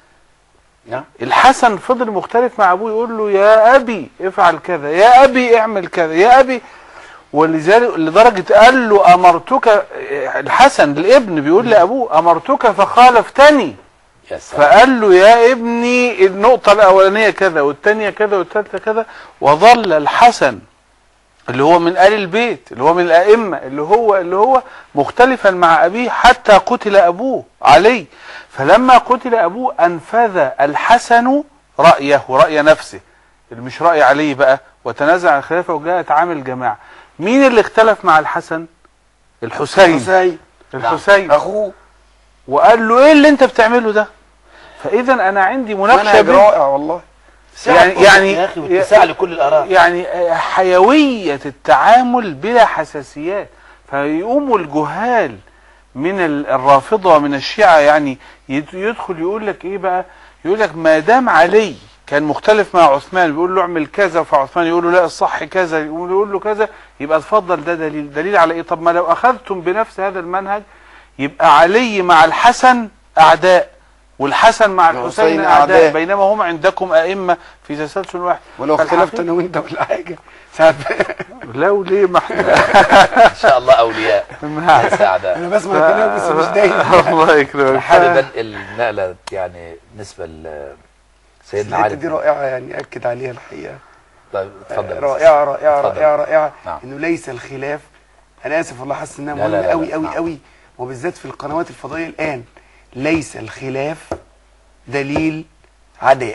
نعم الحسن فضل مختلف مع ابوه يقول له يا ابي افعل كذا يا ابي اعمل كذا يا ابي ولذلك لدرجة قال له امرتك الحسن الابن بيقول لابوه امرتك فخالفتني يا سلام فقال له يا ابني النقطة الأولانية كذا والثانية كذا والثالثة كذا وظل الحسن اللي هو من آل البيت اللي هو من الأئمة اللي هو اللي هو مختلفا مع أبيه حتى قتل أبوه علي فلما قتل أبوه أنفذ الحسن رأيه رأي نفسه اللي مش رأي علي بقى وتنازع عن الخلافة وجاءت عامل جماعة مين اللي اختلف مع الحسن الحسين حسين الحسين اخوه وقال له ايه اللي انت بتعمله ده فاذا انا عندي مناقشه منهج بين رائع والله يعني يعني يا أخي واتساع لكل الآراء يعني حيويه التعامل بلا حساسيات فيقوموا الجهال من ال- الرافضه ومن الشيعه يعني يد- يدخل يقول لك ايه بقى يقول لك ما دام علي كان مختلف مع عثمان بيقول له اعمل كذا فعثمان يقول له لا الصح كذا يقول يقول له كذا يبقى اتفضل ده دليل دليل على ايه طب ما لو اخذتم بنفس هذا المنهج يبقى علي مع الحسن اعداء والحسن مع الحسين الحسين اعداء أعداء. بينما هم عندكم ائمه في تسلسل واحد ولو اختلفت فالحقيقة- انا وانت ولا حاجه ساعات لو ليه ما احنا إن شاء الله أولياء ليس أعداء انا بسمع كلام بس مش دايما الله يكرمك حابب انقل نقله يعني بالنسبه لسيدنا الحته علي دي رائعه يعني اكد عليها الحقيقه طيب اتفضل رائعه رائعه اتفضل. رائعه رائعه نعم. انه ليس الخلاف انا اسف والله حاسس انها لا، لا، مهمه لا، قوي لا، قوي نعم. قوي وبالذات في القنوات الفضائيه الان ليس الخلاف دليل عداء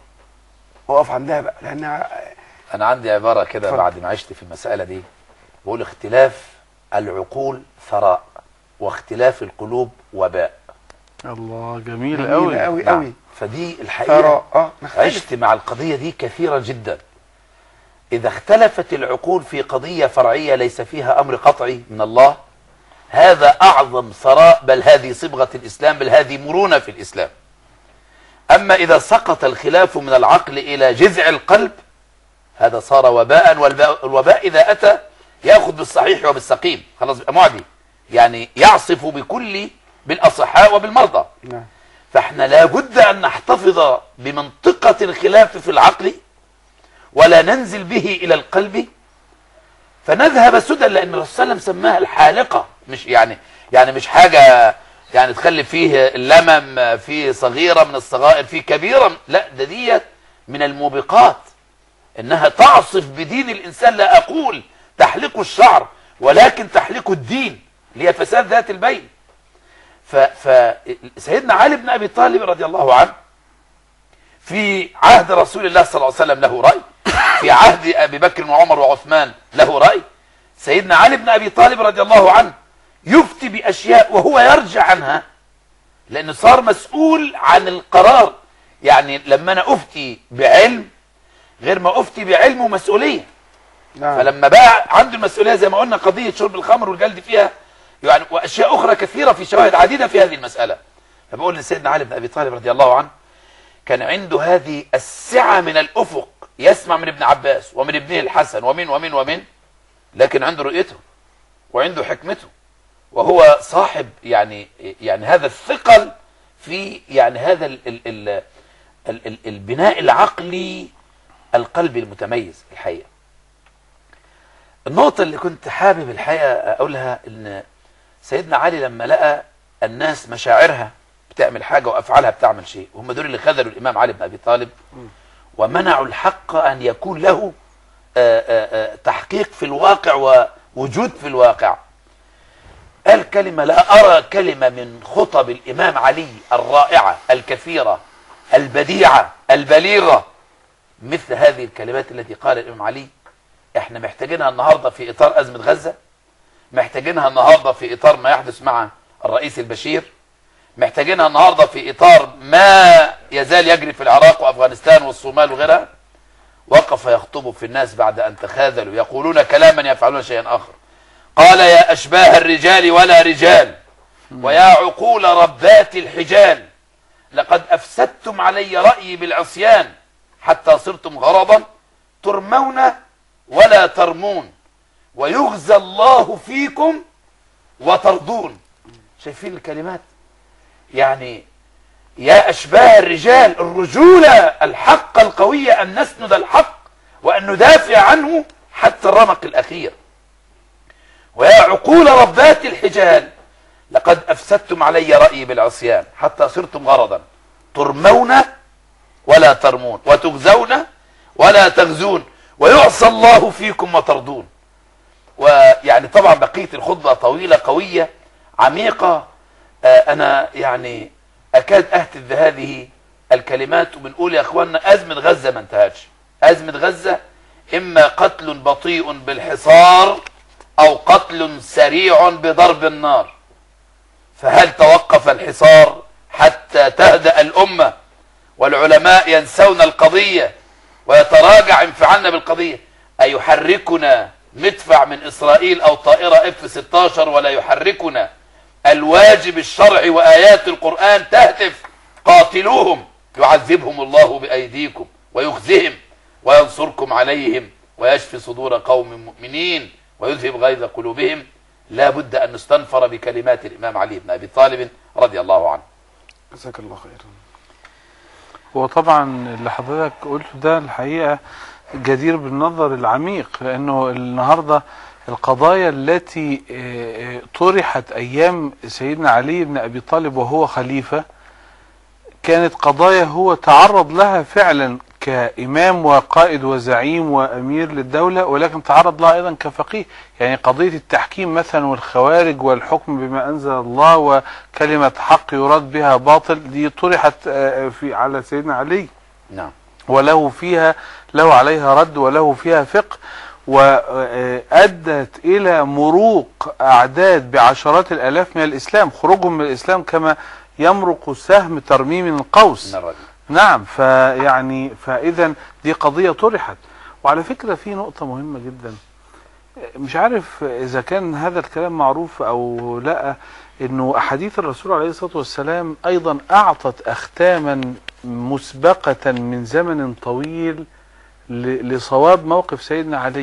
وقف عندها بقى لانها انا عندي عباره كده اتفضل. بعد ما عشت في المساله دي بقول اختلاف العقول ثراء واختلاف القلوب وباء الله جميل جميله قوي قوي نعم. قوي فدي الحقيقه ثراء اه نختلف عشت مع القضيه دي كثيرا جدا إذا اختلفت العقول في قضية فرعية ليس فيها أمر قطعي من الله هذا أعظم ثراء بل هذه صبغة الإسلام بل هذه مرونة في الإسلام أما إذا سقط الخلاف من العقل إلى جذع القلب هذا صار وباء والباء- والوباء إذا أتى يأخذ بالصحيح وبالسقيم خلاص يبقى معدي يعني يعصف بكل بالأصحاء وبالمرضى نعم فاحنا لابد أن نحتفظ بمنطقة الخلاف في العقل ولا ننزل به إلى القلب فنذهب سدى لأن الرسول صلى الله عليه وسلم سماها الحالقة مش يعني يعني مش حاجة يعني تخلي فيه اللمم فيه صغيرة من الصغائر فيه كبيرة من- لا ده ديت من الموبقات انها تعصف بدين الانسان لا اقول تحلق الشعر ولكن تحلق الدين اللي هي فساد ذات البين فسيدنا علي بن ابي طالب رضي الله عنه في عهد رسول الله صلى الله عليه وسلم له راي في عهد ابي بكر وعمر وعثمان له راي سيدنا علي بن ابي طالب رضي الله عنه يفتي باشياء وهو يرجع عنها لانه صار مسؤول عن القرار يعني لما انا افتي بعلم غير ما افتي بعلم ومسؤوليه نعم فلما بقى عنده المسؤوليه زي ما قلنا قضيه شرب الخمر والجلد فيها يعني واشياء اخرى كثيره في شواهد عديده في هذه المساله فبقول لسيدنا علي بن ابي طالب رضي الله عنه كان عنده هذه السعه من الافق يسمع من ابن عباس ومن ابنه الحسن ومن ومن ومن لكن عنده رؤيته وعنده حكمته وهو صاحب يعني يعني هذا الثقل في يعني هذا ال ال ال ال ال البناء العقلي القلبي المتميز الحقيقه النقطة اللي كنت حابب الحقيقة أقولها إن سيدنا علي لما لقى الناس مشاعرها بتعمل حاجة وأفعالها بتعمل شيء وهم دول اللي خذلوا الإمام علي بن أبي طالب ومنعوا الحق أن يكون له آه، آه، آه، تحقيق في الواقع ووجود في الواقع قال كلمة لا أرى كلمة من خطب الإمام علي الرائعة الكثيرة البديعة البليغة مثل هذه الكلمات التي قال الإمام علي احنا محتاجينها النهاردة في إطار أزمة غزة محتاجينها النهاردة في إطار ما يحدث مع الرئيس البشير محتاجينها النهاردة في إطار ما يزال يجري في العراق وأفغانستان والصومال وغيرها وقف يخطب في الناس بعد أن تخاذلوا يقولون كلاما يفعلون شيئا آخر قال يا أشباه الرجال ولا رجال ويا عقول ربات الحجال لقد أفسدتم علي رأيي بالعصيان حتى صرتم غرضا ترمون ولا ترمون ويغزى الله فيكم وترضون شايفين الكلمات يعني يا أشباه الرجال الرجولة الحق القوية أن نسند الحق وأن ندافع عنه حتى الرمق الأخير ويا عقول ربات الحجال لقد أفسدتم علي رأيي بالعصيان حتى صرتم غرضا ترمون ولا ترمون وتغزون ولا تغزون ويعصى الله فيكم وترضون ويعني طبعا بقية الخطبة طويلة قوية عميقة آه، أنا يعني أكاد أهتف بهذه الكلمات وبنقول يا أخوانا أزمة غزة ما انتهتش أزمة غزة إما قتل بطيء بالحصار أو قتل سريع بضرب النار فهل توقف الحصار حتى تهدأ الأمة والعلماء ينسون القضية ويتراجع انفعالنا بالقضية أيحركنا مدفع من إسرائيل أو طائرة اف 16 ولا يحركنا الواجب الشرعي وآيات القرآن تهتف قاتلوهم يعذبهم الله بأيديكم ويخزهم وينصركم عليهم ويشفي صدور قوم مؤمنين ويذهب غيظ قلوبهم لا بد أن نستنفر بكلمات الإمام علي بن أبي طالب رضي الله عنه جزاك الله خيرا هو طبعا اللي حضرتك قلته ده الحقيقة جدير بالنظر العميق لأنه النهاردة القضايا التي آه، آه، طرحت أيام سيدنا علي بن أبي طالب وهو خليفة كانت قضايا هو تعرض لها فعلا كإمام وقائد وزعيم وأمير للدولة ولكن تعرض لها أيضا كفقيه يعني قضية التحكيم مثلا والخوارج والحكم بما أنزل الله وكلمة حق يراد بها باطل دي طرحت آه، في على سيدنا علي نعم وله فيها له عليها رد وله فيها فقه وأدت إلى مروق أعداد بعشرات الآلاف من الإسلام خروجهم من الإسلام كما يمرق سهم ترميم من القوس من الرجل نعم فيعني فإذا دي قضية طرحت وعلى فكرة في نقطة مهمة جدا مش عارف إذا كان هذا الكلام معروف أو لا إنه أحاديث الرسول عليه الصلاة والسلام أيضا أعطت أختاما مسبقة من زمن طويل ل- لصواب موقف سيدنا علي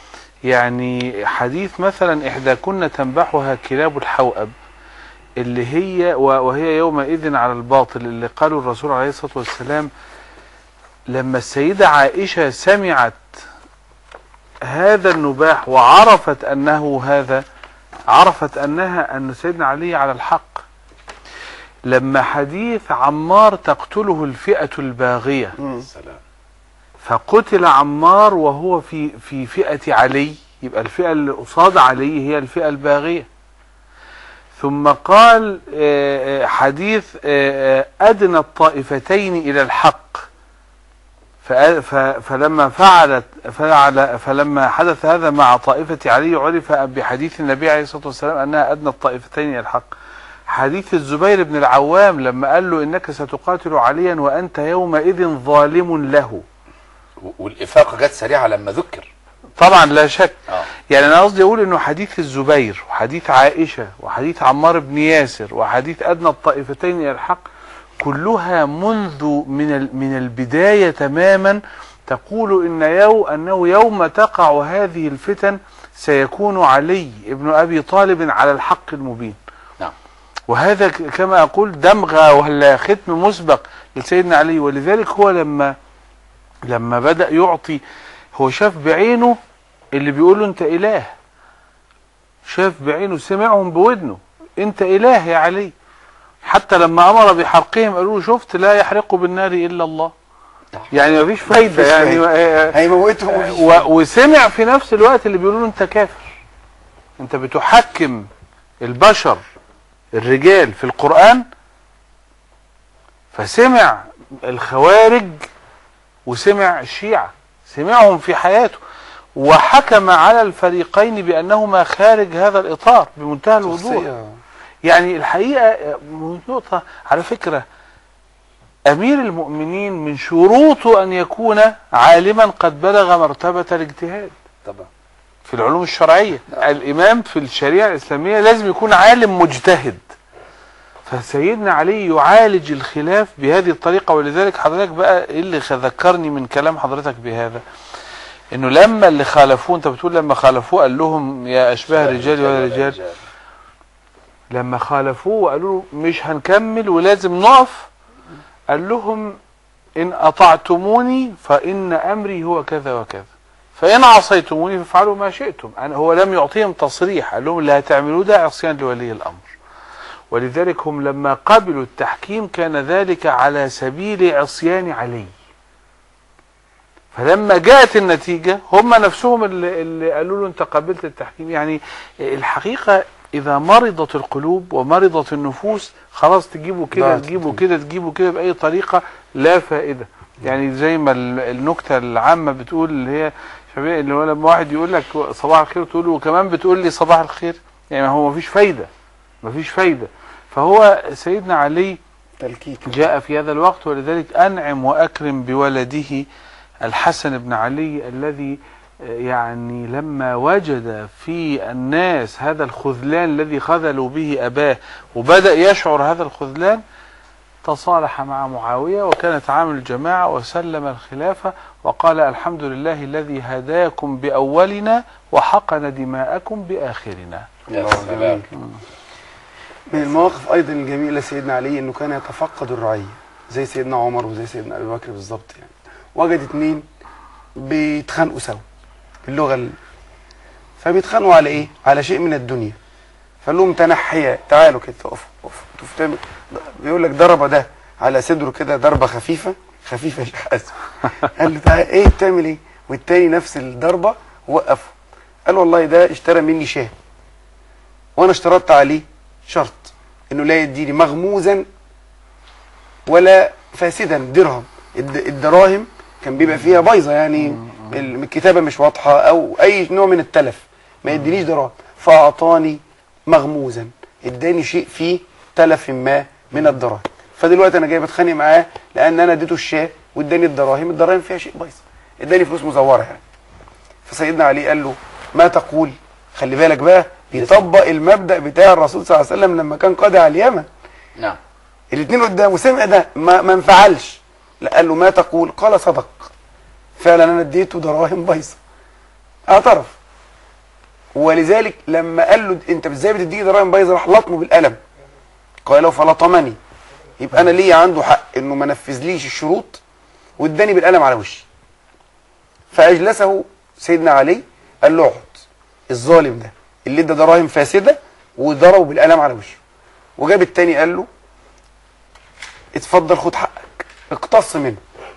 يعني حديث مثلا إحداكن تنبحها كلاب الحوأب اللي هي و- وهي يومئذ على الباطل اللي قاله الرسول عليه الصلاة والسلام لما السيدة عائشة سمعت هذا النباح وعرفت أنه هذا عرفت أنها أن سيدنا علي على الحق لما حديث عمار تقتله الفئة الباغية السلام فقتل عمار وهو في في فئة علي يبقى الفئة اللي قصاد علي هي الفئة الباغية ثم قال آه، آه، حديث آه، آه، أدنى الطائفتين إلى الحق فأ- ف- فلما فعلت فعل فلما حدث هذا مع طائفة علي عرف بحديث النبي عليه الصلاة والسلام أنها أدنى الطائفتين إلى الحق حديث الزبير بن العوام لما قال له إنك ستقاتل عليا وأنت يومئذ ظالم له و- والإفاقة جت سريعة لما ذكر طبعا لا شك اه يعني انا قصدي اقول انه حديث الزبير وحديث عائشه وحديث عمار بن ياسر وحديث ادنى الطائفتين الى الحق كلها منذ من ال- من البدايه تماما تقول ان يو انه يوم تقع هذه الفتن سيكون علي ابن ابي طالب على الحق المبين نعم وهذا ك- كما اقول دمغه ولا ختم مسبق لسيدنا علي ولذلك هو لما لما بدا يعطي هو شاف بعينه اللي بيقول له انت اله شاف بعينه سمعهم بودنه انت اله يا علي حتى لما امر بحرقهم قالوا له شفت لا يحرق بالنار الا الله نعم. يعني مفيش فايده مفيش يعني فايدة. آه، هيموتهم ومفيش و- وسمع في نفس الوقت اللي بيقولوا له انت كافر انت بتحكم البشر الرجال في القرآن فسمع الخوارج وسمع الشيعة سمعهم في حياته وحكم على الفريقين بأنهما خارج هذا الإطار بمنتهى الوضوح شخصية يعني الحقيقة نقطة على فكرة أمير المؤمنين من شروطه أن يكون عالما قد بلغ مرتبة الاجتهاد طبعا في العلوم الشرعية الإمام في الشريعة الإسلامية لازم يكون عالم مجتهد فسيدنا علي يعالج الخلاف بهذه الطريقة ولذلك حضرتك بقى إيه اللي ذكرني من كلام حضرتك بهذا انه لما اللي خالفوه انت بتقول لما خالفوه قال لهم يا اشباه الرجال ولا رجال لما خالفوه وقالوا له مش هنكمل ولازم نقف قال لهم ان اطعتموني فان امري هو كذا وكذا فان عصيتموني فافعلوا ما شئتم أنا هو لم يعطيهم تصريح قال لهم اللي هتعملوه ده عصيان لولي الامر ولذلك هم لما قبلوا التحكيم كان ذلك على سبيل عصيان علي فلما جاءت النتيجة هم نفسهم اللي, اللي قالوا له انت قبلت التحكيم يعني الحقيقة اذا مرضت القلوب ومرضت النفوس خلاص تجيبوا كده ضاعت تجيبوا كده تجيبوا كده بأي طريقة لا فائدة يعني زي ما ال- النكتة العامة بتقول اللي هي شبيه اللي هو لما واحد يقول لك صباح الخير تقول له وكمان بتقول لي صباح الخير يعني هو مفيش فايدة مفيش فايدة فهو سيدنا علي تلكيك جاء في هذا الوقت ولذلك أنعم وأكرم بولده الحسن بن علي الذي يعني لما وجد في الناس هذا الخذلان الذي خذلوا به أباه وبدأ يشعر هذا الخذلان تصالح مع معاوية وكانت عامل الجماعة وسلم الخلافة وقال الحمد لله الذي هداكم بأولنا وحقن دماءكم بآخرنا يا الله سلام جميل. من المواقف ايضا الجميله سيدنا علي انه كان يتفقد الرعيه زي سيدنا عمر وزي سيدنا ابي بكر بالظبط يعني وجد اتنين بيتخانقوا سوا باللغه ال... فبيتخانقوا على ايه؟ على شيء من الدنيا فقال لهم تنحيا تعالوا كده اقفوا اقفوا انتوا بتعمل- بيقول لك ضرب ده على صدره كده ضربه خفيفه خفيفه يا شيخ حسن قال له تعالى ايه بتعمل ايه؟ والتاني نفس الضربه وقفه قال والله ده اشترى مني شاه وانا اشترطت عليه شرط انه لا يديني مغموزا ولا فاسدا درهم الد- الدراهم كان بيبقى فيها بايظه يعني ال- الكتابه مش واضحه او اي نوع من التلف ما يدينيش دراهم فاعطاني مغموزا اداني شيء فيه تلف ما من الدراهم فدلوقتي انا جاي بتخانق معاه لان انا اديته الشاه واداني الدراهم الدراهم فيها شيء بايظ اداني فلوس مزوره يعني فسيدنا علي قال له ما تقول خلي بالك بقى بيطبق المبدا بتاع الرسول صلى الله عليه وسلم لما كان قاضي على اليمن نعم الاثنين قدامه سمع ده ما, ما انفعلش لا قال له ما تقول قال صدق فعلا انا اديته دراهم بايظه اعترف ولذلك لما قال له انت ازاي بتديني دراهم بايظه راح لطمه بالقلم قال له فلطمني يبقى انا ليا عنده حق انه ما نفذليش الشروط واداني بالقلم على وشي فاجلسه سيدنا علي قال له اقعد الظالم ده اللي ادى دراهم فاسده وضربه بالقلم على وشه وجاب التاني قال له اتفضل خد حقك اقتص منه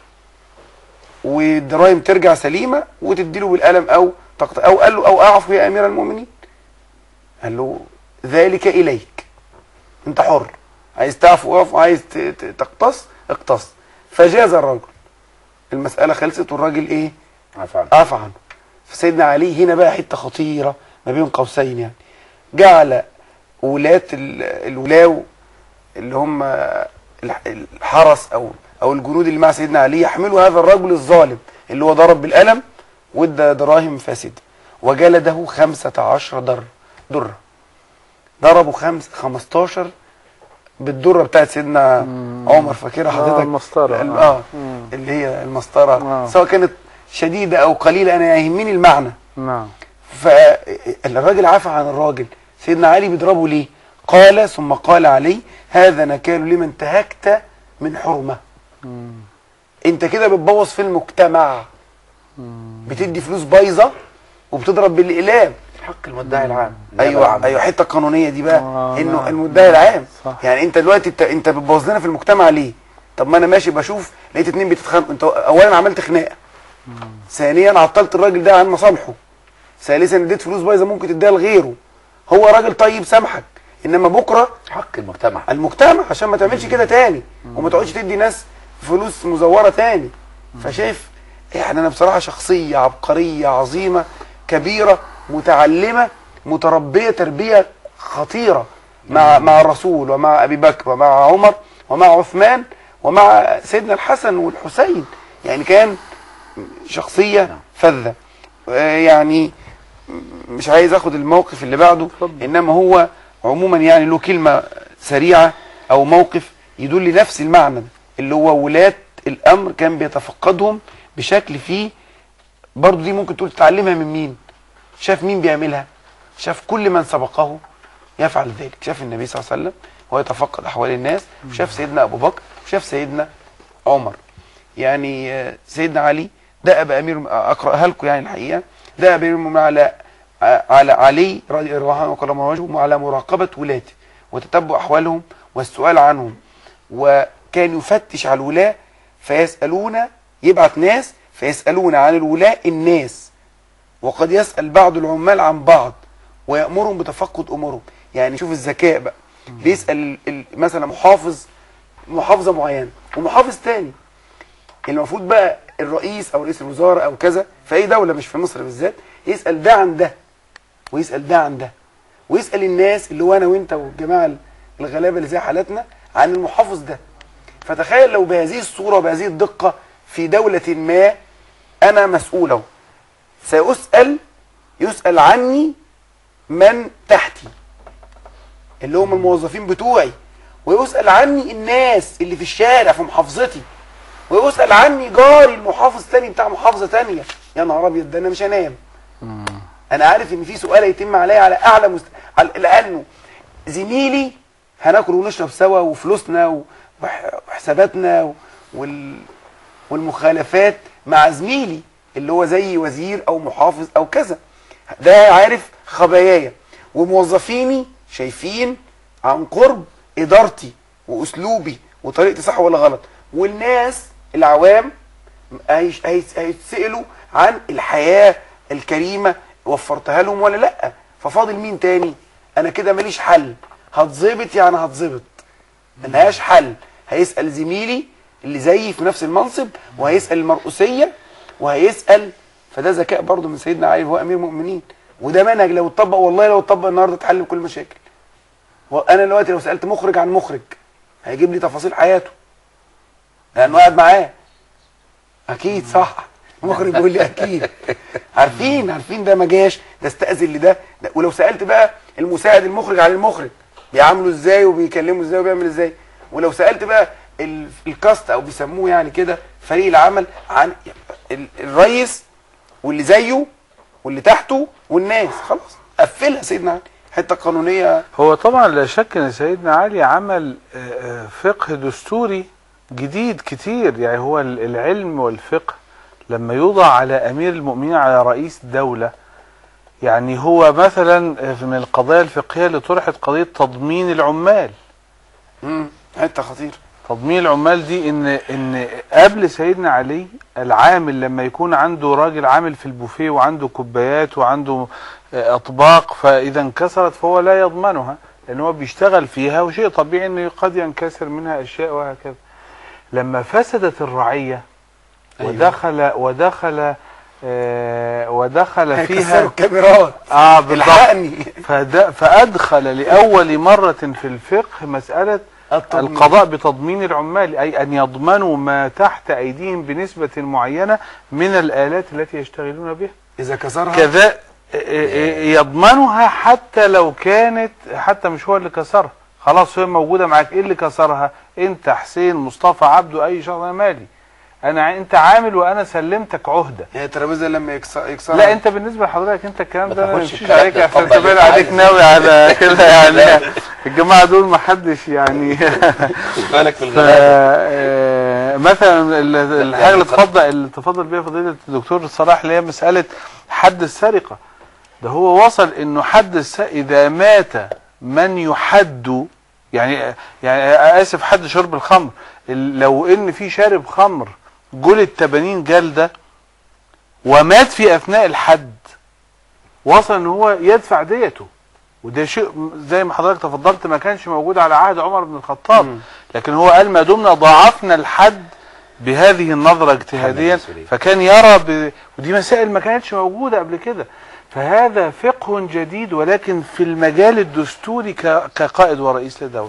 والدراهم ترجع سليمه وتديله بالقلم او تقط... او قال له او اعفو يا امير المؤمنين قال له ذلك اليك انت حر عايز تعفو اعفو عايز ت- ت- تقتص اقتص فجاز الرجل المساله خلصت والراجل ايه عفوا عفى عنه فسيدنا علي هنا بقى حته خطيره ما بين قوسين يعني جعل ولاة ال- الولاو اللي هم الح- الحرس او او الجنود اللي مع سيدنا علي يحملوا هذا الرجل الظالم اللي هو ضرب بالقلم وادى دراهم فاسده وجلده خمسة عشر در درة ضربوا خمس 15 بالدرة بتاعت سيدنا عمر فاكرها آه، حضرتك المسطرة. ال- آه. اه اللي هي المسطرة آه. سواء كانت شديدة او قليلة انا يهمني المعنى نعم فالراجل عفى عن الراجل سيدنا علي بيضربه ليه قال ثم قال علي هذا نكال لمن انتهكت من حرمة انت كده بتبوظ في المجتمع بتدي فلوس بايظة وبتضرب بالإقلام حق المدعي العام ايوه ايوه الحته القانونيه دي بقى آه، انه نعم. المدعي العام صح. يعني انت دلوقتي انت انت بتبوظ لنا في المجتمع ليه طب ما انا ماشي بشوف لقيت اتنين بيتخانقوا انت اولا عملت خناقه ثانيا عطلت الراجل ده عن مصالحه ثالثا اديت فلوس بايظه ممكن تديها لغيره هو راجل طيب سامحك انما بكره حق المجتمع المجتمع عشان ما تعملش كده تاني وما تقعدش تدي ناس فلوس مزوره تاني فشايف يعني انا بصراحه شخصيه عبقريه عظيمه كبيره متعلمه متربيه تربيه خطيره مع مع الرسول ومع ابي بكر ومع عمر ومع عثمان ومع سيدنا الحسن والحسين يعني كان شخصيه فذه آه، يعني مش عايز اخد الموقف اللي بعده اتفضل. انما هو عموما يعني له كلمه سريعه او موقف يدل نفس المعنى ده، اللي هو ولاة الامر كان بيتفقدهم بشكل فيه برضو دي ممكن تقول تتعلمها من مين شاف مين بيعملها شاف كل من سبقه يفعل ذلك شاف النبي صلى الله عليه وسلم وهو يتفقد احوال الناس وشاف سيدنا ابو بكر وشاف سيدنا عمر يعني آه، سيدنا علي ده ابا امير اقراها لكم يعني الحقيقه ده ابا امير على على علي رضي الله عنه وكرم وجهه وعلى مراقبه ولاته وتتبع احوالهم والسؤال عنهم وكان يفتش على الولاه فيسالون يبعث ناس فيسالون عن الولاه الناس وقد يسال بعض العمال عن بعض ويامرهم بتفقد امورهم يعني شوف الذكاء بقى بيسال ال- ال- مثلا محافظ محافظه معينه ومحافظ تاني المفروض بقى الرئيس او رئيس الوزراء او كذا في اي دوله مش في مصر بالذات يسال ده عن ده ويسال ده عن ده ويسال الناس اللي هو انا وانت والجماعه الغلابه اللي زي حالتنا عن المحافظ ده فتخيل لو بهذه الصوره وبهذه الدقه في دوله ما انا مسؤوله سيسال يسال عني من تحتي اللي هم الموظفين بتوعي ويسال عني الناس اللي في الشارع في محافظتي ويسال عني جاري المحافظ تاني بتاع محافظه تانية يا نهار ابيض ده انا مش هنام انا عارف ان في سؤال هيتم عليا على اعلى مست... على... لانه زميلي هناكل ونشرب سوا وفلوسنا و- وح- وحساباتنا و- وال... والمخالفات مع زميلي اللي هو زي وزير او محافظ او كذا ده عارف خباياي وموظفيني شايفين عن قرب ادارتي واسلوبي وطريقتي صح ولا غلط والناس العوام هيش- هيس- هيتسالوا عن الحياه الكريمه وفرتها لهم ولا لا ففاضل مين تاني انا كده ماليش حل هتظبط يعني هتظبط ملهاش حل هيسال زميلي اللي زيي في نفس المنصب وهيسال المرؤوسيه وهيسال فده ذكاء برضه من سيدنا علي وهو امير المؤمنين وده منهج لو اتطبق والله لو اتطبق النهارده اتحل كل المشاكل وانا دلوقتي لو سالت مخرج عن مخرج هيجيب لي تفاصيل حياته لانه قاعد معاه اكيد صح المخرج بيقول لي اكيد عارفين عارفين ده ما جاش ده استاذن لده ده ولو سالت بقى المساعد المخرج على المخرج بيعامله ازاي وبيكلمه ازاي وبيعمل ازاي ولو سالت بقى ال- الكاست او بيسموه يعني كده فريق العمل عن ال- الريس واللي زيه واللي تحته والناس خلاص قفلها سيدنا علي حته قانونيه هو طبعا لا شك ان سيدنا علي عمل آه، آه، فقه دستوري جديد كتير يعني هو ال- العلم والفقه لما يوضع على امير المؤمنين على رئيس دولة يعني هو مثلا آه، من القضايا الفقهية اللي طرحت قضية تضمين العمال امم حته خطيره تضمين العمال دي ان ان قبل سيدنا علي العامل لما يكون عنده راجل عامل في البوفيه وعنده كوبايات وعنده آه، اطباق فاذا انكسرت فهو لا يضمنها لان هو بيشتغل فيها وشيء طبيعي انه قد ينكسر منها اشياء وهكذا لما فسدت الرعيه أيوة. ودخل ودخل آه، ودخل هيكسروا فيها الكاميرات اه بالضبط الحقني فد- فادخل لاول مره في الفقه مساله التضمين. القضاء بتضمين العمال أي أن يضمنوا ما تحت أيديهم بنسبة معينة من الآلات التي يشتغلون بها اذا كسرها كذا يضمنها حتى لو كانت حتى مش هو اللي كسرها خلاص هي موجودة معاك ايه اللي كسرها انت حسين مصطفى عبده اي شخص انا مالي انا ع- انت عامل وانا سلمتك عهدة هي الترابيزه لما يكسر يكسرها لا انت بالنسبه لحضرتك انت الكلام ما ده ما تاخدش يمشيش الكلام عليك ده، عشان اتفضل تبان انت عليك عايز. ناوي على كده يعني الجماعه دول ما حدش يعني خد بالك في ف- الغلابه آه، مثلا ال- الحاجه اللي تفضل اللي تفضل بيها فضيله الدكتور صلاح اللي هي مساله حد السرقه ده هو وصل انه حد الس... اذا مات من يحد يعني يعني اسف حد شرب الخمر ال- لو ان في شارب خمر جلد 80 جلده ومات في اثناء الحد وصل ان هو يدفع ديته وده شيء زي ما حضرتك تفضلت ما كانش موجود على عهد عمر بن الخطاب مم. لكن هو قال ما دمنا ضاعفنا الحد بهذه النظرة اجتهاديا المسؤولية. فكان يرى ب... ودي مسائل ما كانتش موجودة قبل كده فهذا فقه جديد ولكن في المجال الدستوري ك... كقائد ورئيس لدولة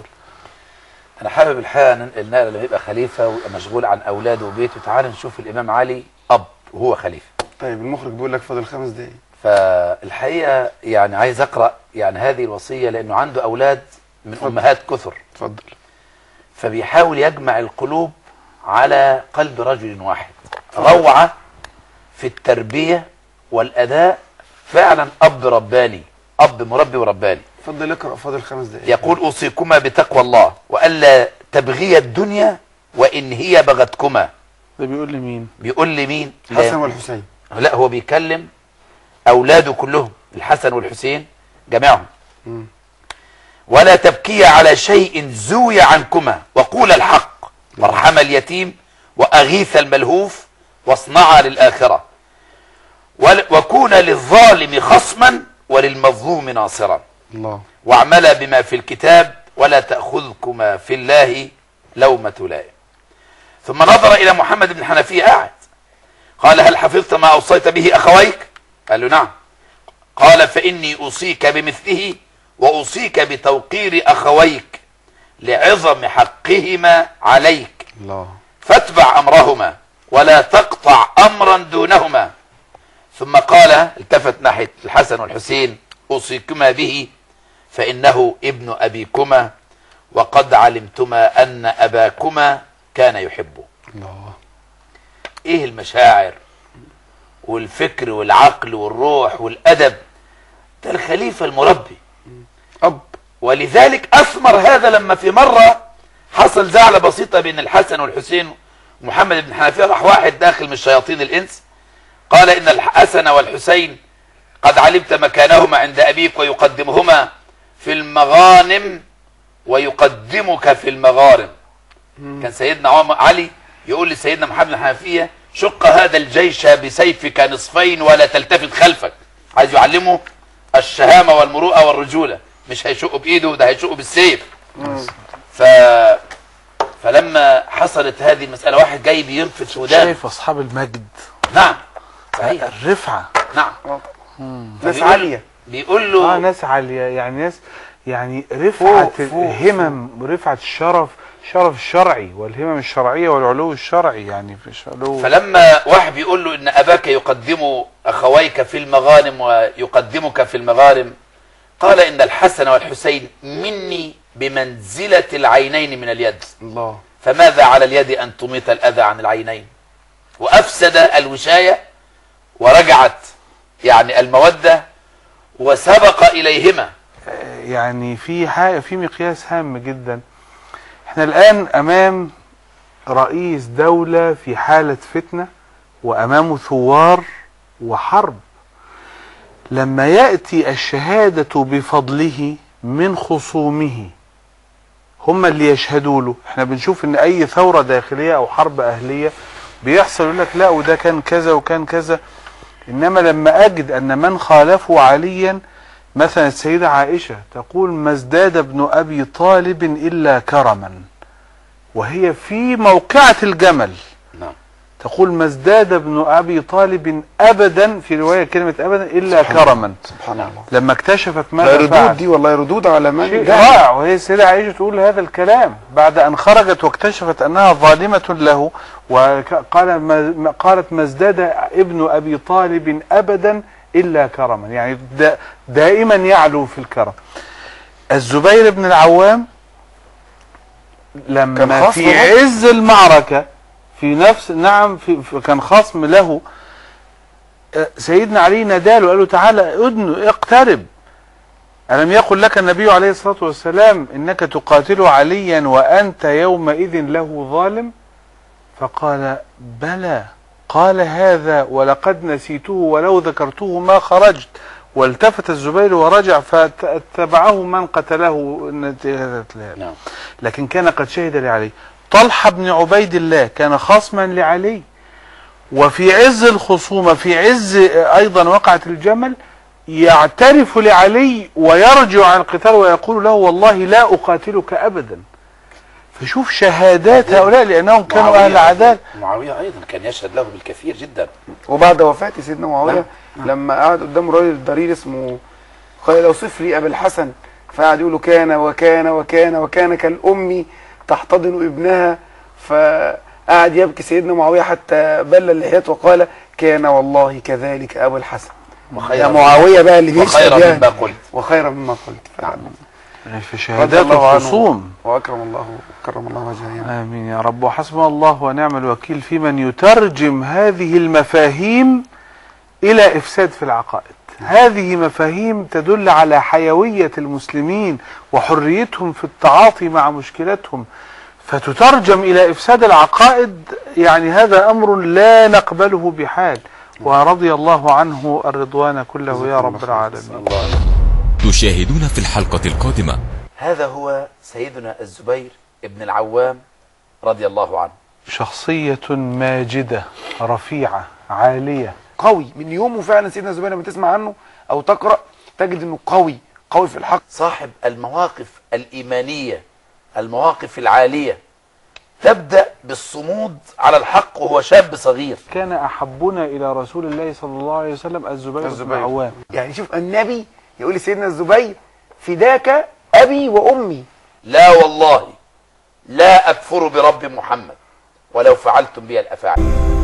انا حابب الحقيقه ننقل نقله لما يبقى خليفه ويبقى مشغول عن اولاده وبيته تعال نشوف الامام علي اب وهو خليفه طيب المخرج بيقول لك فاضل خمس دقايق فالحقيقه يعني عايز اقرا يعني هذه الوصيه لانه عنده اولاد من اتفضل. امهات كثر اتفضل فبيحاول يجمع القلوب على قلب رجل واحد روعه في التربيه والاداء فعلا اب رباني اب مربي ورباني اتفضل اقرا فاضل خمس دقايق يقول أوصيكما بتقوى الله وألا تبغي الدنيا وإن هي بغتكما ده بيقول لي مين بيقول لي مين حسن والحسين لا هو بيكلم أولاده كلهم الحسن والحسين جميعهم مم. ولا تبكي على شيء زوي عنكما وقول الحق وارحم اليتيم وأغيث الملهوف واصنعا للآخرة ول- وكون للظالم خصما وللمظلوم ناصرا الله واعملا بما في الكتاب ولا تأخذكما في الله لومة لائم ثم نظر إلى محمد بن حنفية قاعد قال هل حفظت ما أوصيت به أخويك قال له نعم قال فإني أوصيك بمثله وأوصيك بتوقير أخويك لعظم حقهما عليك الله فاتبع أمرهما ولا تقطع أمرا دونهما ثم قال التفت ناحية الحسن والحسين أوصيكما به فإنه ابن أبيكما وقد علمتما أن أباكما كان يحبه الله إيه المشاعر والفكر والعقل والروح والأدب ده الخليفة المربي اب ولذلك أثمر هذا لما في مرة حصل زعلة بسيطة بين الحسن والحسين ومحمد بن حنفية راح واحد داخل من شياطين الإنس قال إن الحسن والحسين قد علمت مكانهما عند أبيك ويقدمهما في المغانم ويقدمك في المغارم كان سيدنا عمر علي يقول لسيدنا محمد بن حنفية شق هذا الجيش بسيفك نصفين ولا تلتفت خلفك عايز يعلمه الشهامة والمروءة والرجولة مش هيشقه بإيده ده هيشقه بالسيف ف فلما حصلت هذه المسألة واحد جاي بينفث ودان شايف أصحاب المجد نعم صحيح الرفعة نعم ناس فبيقول- عاليه بيقول اه له ناس عالية يعني ناس يعني رفعة فوق- فوق- الهمم ورفعة الشرف شرف الشرعي والهمم الشرعية والعلو الشرعي يعني مش علو فلما واحد بيقول له ان اباك يقدم اخويك في المغانم ويقدمك في المغارم قال ان الحسن والحسين مني بمنزلة العينين من اليد الله فماذا على اليد ان تميط الاذى عن العينين وافسد الوشاية ورجعت يعني المودة وسبق اليهما يعني في حاجة في مقياس هام جدا احنا الآن أمام رئيس دولة في حالة فتنة وأمامه ثوار وحرب لما يأتي الشهادة بفضله من خصومه هم اللي يشهدوا له احنا بنشوف ان اي ثورة داخلية او حرب اهلية بيحصل يقول لك لا وده كان كذا وكان كذا انما لما اجد ان من خالفوا عليا مثلا السيدة عائشة تقول ما ازداد ابن ابي طالب الا كرما وهي في موقعة الجمل نعم تقول ما ازداد ابن ابي طالب ابدا في رواية كلمة ابدا الا كرما سبحان الله لما اكتشفت لا ماذا ردود فعل دي والله ردود على من شيء جهل. رائع وهي السيدة عائشة تقول هذا الكلام بعد أن خرجت واكتشفت أنها ظالمة له وقال ما قالت ما ازداد ابن أبي طالب أبدا إلا كرما يعني دا دائما يعلو في الكرم الزبير بن العوام كان لما خصم في برضه؟ عز المعركة في نفس نعم في في- كان خصم له آه، سيدنا علي ناداله قال له تعالى ادن اقترب ألم يقل لك النبي عليه الصلاة والسلام إنك تقاتل عليا وأنت يومئذ له ظالم فقال بلى قال هذا ولقد نسيته ولو ذكرته ما خرجت والتفت الزبير ورجع فاتبعه من قتله نتيجة ذلك. نعم لكن كان قد شهد لعلي طلحة بن عبيد الله كان خصما لعلي وفي عز الخصومة في عز أيضا وقعة الجمل يعترف لعلي ويرجع عن القتال ويقول له والله لا أقاتلك أبدا فشوف شهادات هؤلاء لأنهم كانوا أهل معاوية- عدالة معاوية ايضا كان يشهد له بالكثير جدا وبعد وفاة سيدنا معاوية لما قعد قدام راجل ضرير اسمه قال اوصف لي ابي الحسن فقعد يقول له كان وكان وكان وكان كالام تحتضن ابنها فقعد يبكي سيدنا معاوية حتى بل لحيته وقال كان والله كذلك ابو الحسن وخيرا يا معاوية بقى اللي بيشهد وخيرا يعني. مما قلت وخيرا مما قلت فعلا يعني في رضي شهادات الله عنه الخصوم واكرم الله وكرم الله وجهه يعني. آمين يا رب وحسبنا الله ونعم الوكيل في من يترجم هذه المفاهيم إلى إفساد في العقائد هذه مفاهيم تدل على حيوية المسلمين وحريتهم في التعاطي مع مشكلتهم فتترجم إلى إفساد العقائد يعني هذا أمر لا نقبله بحال ورضي الله عنه الرضوان كله يا رب العالمين تشاهدون في الحلقة القادمة هذا هو سيدنا الزبير ابن العوام رضي الله عنه شخصية ماجدة رفيعة عالية قوي من يومه فعلا سيدنا الزبير لما تسمع عنه او تقرا تجد انه قوي قوي في الحق صاحب المواقف الإيمانية المواقف العالية تبدأ بالصمود على الحق وهو شاب صغير كان أحبنا إلى رسول الله صلى الله عليه وسلم الزبير بن الزبير. العوام يعني شوف النبي يقول لسيدنا الزبير فداك ابي وامي لا والله لا أكفر برب محمد ولو فعلتم بي الأفاعيل